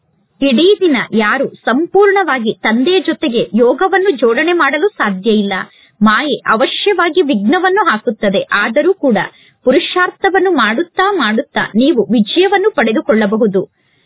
ಇಡೀ ದಿನ ಯಾರು ಸಂಪೂರ್ಣವಾಗಿ ತಂದೆಯ ಜೊತೆಗೆ ಯೋಗವನ್ನು ಜೋಡಣೆ ಮಾಡಲು ಸಾಧ್ಯ ಇಲ್ಲ ಮಾಯೆ ಅವಶ್ಯವಾಗಿ ವಿಘ್ನವನ್ನು ಹಾಕುತ್ತದೆ ಆದರೂ ಕೂಡ ಪುರುಷಾರ್ಥವನ್ನು ಮಾಡುತ್ತಾ ಮಾಡುತ್ತಾ ನೀವು ವಿಜಯವನ್ನು ಪಡೆದುಕೊಳ್ಳಬಹುದು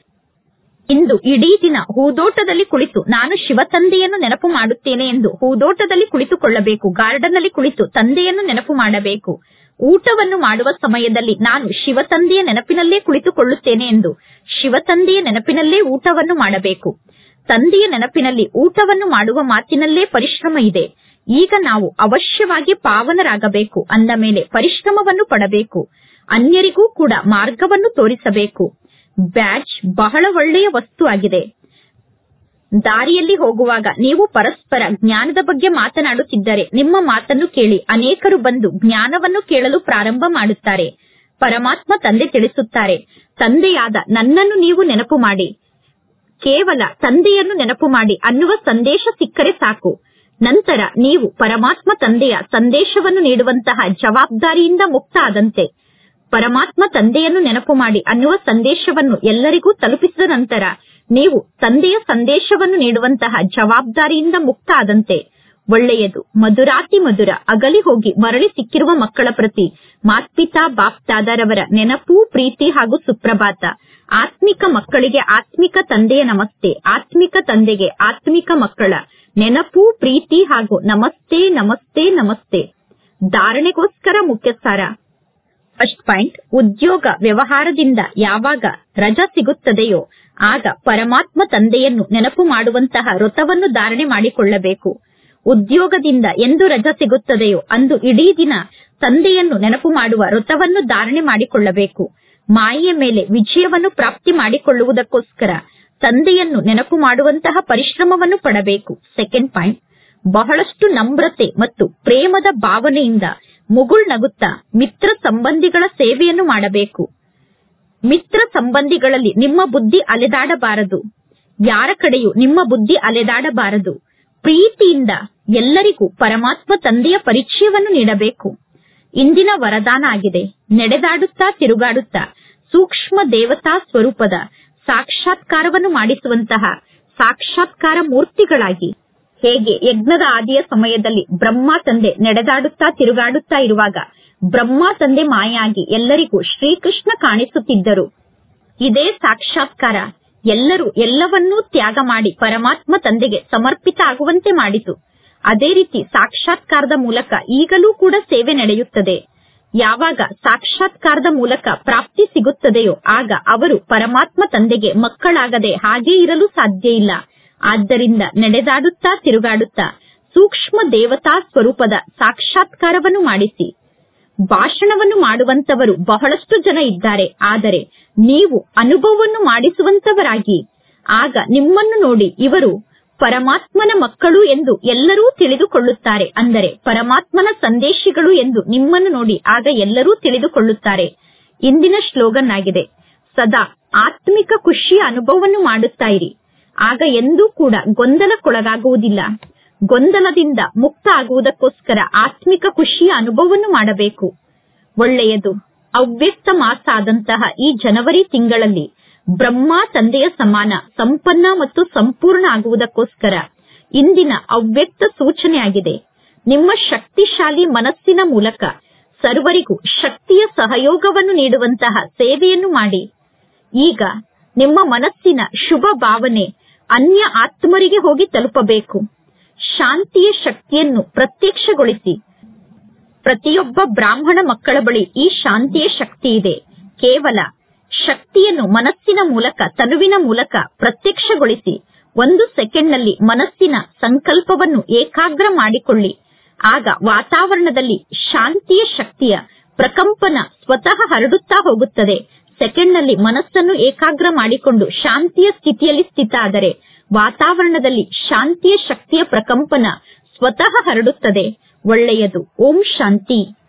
ಇಂದು ಇಡೀ ದಿನ ಹೂದೋಟದಲ್ಲಿ ಕುಳಿತು ನಾನು ಶಿವ ತಂದೆಯನ್ನು ನೆನಪು ಮಾಡುತ್ತೇನೆ ಎಂದು ಹೂದೋಟದಲ್ಲಿ ಕುಳಿತುಕೊಳ್ಳಬೇಕು ಗಾರ್ಡನ್ ಅಲ್ಲಿ ಕುಳಿತು ತಂದೆಯನ್ನು ನೆನಪು ಮಾಡಬೇಕು ಊಟವನ್ನು ಮಾಡುವ ಸಮಯದಲ್ಲಿ ನಾನು ಶಿವ ತಂದೆಯ ನೆನಪಿನಲ್ಲೇ ಕುಳಿತುಕೊಳ್ಳುತ್ತೇನೆ ಎಂದು ಶಿವ ತಂದೆಯ ನೆನಪಿನಲ್ಲೇ ಊಟವನ್ನು ಮಾಡಬೇಕು ತಂದೆಯ ನೆನಪಿನಲ್ಲಿ ಊಟವನ್ನು ಮಾಡುವ ಮಾತಿನಲ್ಲೇ ಪರಿಶ್ರಮ ಇದೆ ಈಗ ನಾವು ಅವಶ್ಯವಾಗಿ ಪಾವನರಾಗಬೇಕು ಅಂದ ಮೇಲೆ ಪರಿಶ್ರಮವನ್ನು ಪಡಬೇಕು ಅನ್ಯರಿಗೂ ಕೂಡ ಮಾರ್ಗವನ್ನು ತೋರಿಸಬೇಕು ಬ್ಯಾಡ್ಜ್ ಬಹಳ ಒಳ್ಳೆಯ ವಸ್ತು ಆಗಿದೆ ದಾರಿಯಲ್ಲಿ ಹೋಗುವಾಗ ನೀವು ಪರಸ್ಪರ ಜ್ಞಾನದ ಬಗ್ಗೆ ಮಾತನಾಡುತ್ತಿದ್ದರೆ ನಿಮ್ಮ ಮಾತನ್ನು ಕೇಳಿ ಅನೇಕರು ಬಂದು ಜ್ಞಾನವನ್ನು ಕೇಳಲು ಪ್ರಾರಂಭ ಮಾಡುತ್ತಾರೆ ಪರಮಾತ್ಮ ತಂದೆ ತಿಳಿಸುತ್ತಾರೆ ತಂದೆಯಾದ ನನ್ನನ್ನು ನೀವು ನೆನಪು ಮಾಡಿ ಕೇವಲ ತಂದೆಯನ್ನು ನೆನಪು ಮಾಡಿ ಅನ್ನುವ ಸಂದೇಶ ಸಿಕ್ಕರೆ ಸಾಕು ನಂತರ ನೀವು ಪರಮಾತ್ಮ ತಂದೆಯ ಸಂದೇಶವನ್ನು ನೀಡುವಂತಹ ಜವಾಬ್ದಾರಿಯಿಂದ ಮುಕ್ತ ಆದಂತೆ ಪರಮಾತ್ಮ ತಂದೆಯನ್ನು ನೆನಪು ಮಾಡಿ ಅನ್ನುವ ಸಂದೇಶವನ್ನು ಎಲ್ಲರಿಗೂ ತಲುಪಿಸಿದ ನಂತರ ನೀವು ತಂದೆಯ ಸಂದೇಶವನ್ನು ನೀಡುವಂತಹ ಜವಾಬ್ದಾರಿಯಿಂದ ಮುಕ್ತ ಆದಂತೆ ಒಳ್ಳೆಯದು ಮಧುರಾತಿ ಮಧುರ ಅಗಲಿ ಹೋಗಿ ಮರಳಿ ಸಿಕ್ಕಿರುವ ಮಕ್ಕಳ ಪ್ರತಿ ಮಾತ್ಪಿತಾ ಬಾಪ್ತಾದರವರ ನೆನಪು ಪ್ರೀತಿ ಹಾಗೂ ಸುಪ್ರಭಾತ ಆತ್ಮಿಕ ಮಕ್ಕಳಿಗೆ ಆತ್ಮಿಕ ತಂದೆಯ ನಮಸ್ತೆ ಆತ್ಮಿಕ ತಂದೆಗೆ ಆತ್ಮಿಕ ಮಕ್ಕಳ ನೆನಪು ಪ್ರೀತಿ ಹಾಗೂ ನಮಸ್ತೆ ನಮಸ್ತೆ ನಮಸ್ತೆ ಧಾರಣೆಗೋಸ್ಕರ ಮುಖ್ಯ ಸಾರ ಫಸ್ಟ್ ಪಾಯಿಂಟ್ ಉದ್ಯೋಗ ವ್ಯವಹಾರದಿಂದ ಯಾವಾಗ ರಜಾ ಸಿಗುತ್ತದೆಯೋ ಆಗ ಪರಮಾತ್ಮ ತಂದೆಯನ್ನು ನೆನಪು ಮಾಡುವಂತಹ ವ್ರತವನ್ನು ಧಾರಣೆ ಮಾಡಿಕೊಳ್ಳಬೇಕು ಉದ್ಯೋಗದಿಂದ ಎಂದು ರಜಾ ಸಿಗುತ್ತದೆಯೋ ಅಂದು ಇಡೀ ದಿನ ತಂದೆಯನ್ನು ನೆನಪು ಮಾಡುವ ವ್ರತವನ್ನು ಧಾರಣೆ ಮಾಡಿಕೊಳ್ಳಬೇಕು ಮಾಯೆಯ ಮೇಲೆ ವಿಜಯವನ್ನು ಪ್ರಾಪ್ತಿ ಮಾಡಿಕೊಳ್ಳುವುದಕ್ಕೋಸ್ಕರ ತಂದೆಯನ್ನು ನೆನಪು ಮಾಡುವಂತಹ ಪರಿಶ್ರಮವನ್ನು ಪಡಬೇಕು ಸೆಕೆಂಡ್ ಪಾಯಿಂಟ್ ಬಹಳಷ್ಟು ನಮ್ರತೆ ಮತ್ತು ಪ್ರೇಮದ ಭಾವನೆಯಿಂದ ಮುಗುಳ್ನಗುತ್ತಾ ಮಿತ್ರ ಸಂಬಂಧಿಗಳ ಸೇವೆಯನ್ನು ಮಾಡಬೇಕು ಮಿತ್ರ ಸಂಬಂಧಿಗಳಲ್ಲಿ ನಿಮ್ಮ ಬುದ್ಧಿ ಅಲೆದಾಡಬಾರದು ಯಾರ ಕಡೆಯೂ ನಿಮ್ಮ ಬುದ್ಧಿ ಅಲೆದಾಡಬಾರದು ಪ್ರೀತಿಯಿಂದ ಎಲ್ಲರಿಗೂ ಪರಮಾತ್ಮ ತಂದೆಯ ಪರಿಚಯವನ್ನು ನೀಡಬೇಕು ಇಂದಿನ ವರದಾನ ಆಗಿದೆ ನಡೆದಾಡುತ್ತಾ ತಿರುಗಾಡುತ್ತಾ ಸೂಕ್ಷ್ಮ ದೇವತಾ ಸ್ವರೂಪದ ಸಾಕ್ಷಾತ್ಕಾರವನ್ನು ಮಾಡಿಸುವಂತಹ ಸಾಕ್ಷಾತ್ಕಾರ ಮೂರ್ತಿಗಳಾಗಿ ಹೇಗೆ ಯಜ್ಞದ ಆದಿಯ ಸಮಯದಲ್ಲಿ ಬ್ರಹ್ಮ ತಂದೆ ನಡೆದಾಡುತ್ತಾ ತಿರುಗಾಡುತ್ತಾ ಇರುವಾಗ ಬ್ರಹ್ಮ ತಂದೆ ಮಾಯಾಗಿ ಎಲ್ಲರಿಗೂ ಶ್ರೀಕೃಷ್ಣ ಕಾಣಿಸುತ್ತಿದ್ದರು ಇದೇ ಸಾಕ್ಷಾತ್ಕಾರ ಎಲ್ಲರೂ ಎಲ್ಲವನ್ನೂ ತ್ಯಾಗ ಮಾಡಿ ಪರಮಾತ್ಮ ತಂದೆಗೆ ಸಮರ್ಪಿತ ಆಗುವಂತೆ ಮಾಡಿತು ಅದೇ ರೀತಿ ಸಾಕ್ಷಾತ್ಕಾರದ ಮೂಲಕ ಈಗಲೂ ಕೂಡ ಸೇವೆ ನಡೆಯುತ್ತದೆ ಯಾವಾಗ ಸಾಕ್ಷಾತ್ಕಾರದ ಮೂಲಕ ಪ್ರಾಪ್ತಿ ಸಿಗುತ್ತದೆಯೋ ಆಗ ಅವರು ಪರಮಾತ್ಮ ತಂದೆಗೆ ಮಕ್ಕಳಾಗದೆ ಹಾಗೇ ಇರಲು ಸಾಧ್ಯ ಇಲ್ಲ ಆದ್ದರಿಂದ ನಡೆದಾಡುತ್ತಾ ತಿರುಗಾಡುತ್ತಾ ಸೂಕ್ಷ್ಮ ದೇವತಾ ಸ್ವರೂಪದ ಸಾಕ್ಷಾತ್ಕಾರವನ್ನು ಮಾಡಿಸಿ ಭಾಷಣವನ್ನು ಮಾಡುವಂತವರು ಬಹಳಷ್ಟು ಜನ ಇದ್ದಾರೆ ಆದರೆ ನೀವು ಅನುಭವವನ್ನು ಮಾಡಿಸುವಂತವರಾಗಿ ಆಗ ನಿಮ್ಮನ್ನು ನೋಡಿ ಇವರು ಪರಮಾತ್ಮನ ಮಕ್ಕಳು ಎಂದು ಎಲ್ಲರೂ ತಿಳಿದುಕೊಳ್ಳುತ್ತಾರೆ ಅಂದರೆ ಪರಮಾತ್ಮನ ಸಂದೇಶಿಗಳು ಎಂದು ನಿಮ್ಮನ್ನು ನೋಡಿ ಆಗ ಎಲ್ಲರೂ ತಿಳಿದುಕೊಳ್ಳುತ್ತಾರೆ ಇಂದಿನ ಶ್ಲೋಗನ್ ಆಗಿದೆ ಸದಾ ಆತ್ಮಿಕ ಖುಷಿಯ ಅನುಭವವನ್ನು ಮಾಡುತ್ತಾ ಇರಿ ಆಗ ಎಂದೂ ಕೂಡ ಗೊಂದಲಕ್ಕೊಳಗಾಗುವುದಿಲ್ಲ ಗೊಂದಲದಿಂದ ಮುಕ್ತ ಆಗುವುದಕ್ಕೋಸ್ಕರ ಆತ್ಮಿಕ ಖುಷಿಯ ಅನುಭವವನ್ನು ಮಾಡಬೇಕು ಒಳ್ಳೆಯದು ಅವ್ಯಕ್ತ ಮಾಸ ಆದಂತಹ ಈ ಜನವರಿ ತಿಂಗಳಲ್ಲಿ ಬ್ರಹ್ಮ ತಂದೆಯ ಸಮಾನ ಸಂಪನ್ನ ಮತ್ತು ಸಂಪೂರ್ಣ ಆಗುವುದಕ್ಕೋಸ್ಕರ ಇಂದಿನ ಅವ್ಯಕ್ತ ಸೂಚನೆ ಆಗಿದೆ ನಿಮ್ಮ ಶಕ್ತಿಶಾಲಿ ಮನಸ್ಸಿನ ಮೂಲಕ ಸರ್ವರಿಗೂ ಶಕ್ತಿಯ ಸಹಯೋಗವನ್ನು ನೀಡುವಂತಹ ಸೇವೆಯನ್ನು ಮಾಡಿ ಈಗ ನಿಮ್ಮ ಮನಸ್ಸಿನ ಶುಭ ಭಾವನೆ ಅನ್ಯ ಆತ್ಮರಿಗೆ ಹೋಗಿ ತಲುಪಬೇಕು ಶಾಂತಿಯ ಶಕ್ತಿಯನ್ನು ಪ್ರತ್ಯಕ್ಷಗೊಳಿಸಿ ಪ್ರತಿಯೊಬ್ಬ ಬ್ರಾಹ್ಮಣ ಮಕ್ಕಳ ಬಳಿ ಈ ಶಾಂತಿಯ ಶಕ್ತಿ ಇದೆ ಕೇವಲ ಶಕ್ತಿಯನ್ನು ಮನಸ್ಸಿನ ಮೂಲಕ ತನುವಿನ ಮೂಲಕ ಪ್ರತ್ಯಕ್ಷಗೊಳಿಸಿ ಒಂದು ಸೆಕೆಂಡ್ನಲ್ಲಿ ಮನಸ್ಸಿನ ಸಂಕಲ್ಪವನ್ನು ಏಕಾಗ್ರ ಮಾಡಿಕೊಳ್ಳಿ ಆಗ ವಾತಾವರಣದಲ್ಲಿ ಶಾಂತಿಯ ಶಕ್ತಿಯ ಪ್ರಕಂಪನ ಸ್ವತಃ ಹರಡುತ್ತಾ ಹೋಗುತ್ತದೆ ಸೆಕೆಂಡ್ನಲ್ಲಿ ಮನಸ್ಸನ್ನು ಏಕಾಗ್ರ ಮಾಡಿಕೊಂಡು ಶಾಂತಿಯ ಸ್ಥಿತಿಯಲ್ಲಿ ಸ್ಥಿತ ಆದರೆ ವಾತಾವರಣದಲ್ಲಿ ಶಾಂತಿಯ ಶಕ್ತಿಯ ಪ್ರಕಂಪನ ಸ್ವತಃ ಹರಡುತ್ತದೆ ಒಳ್ಳೆಯದು ಓಂ ಶಾಂತಿ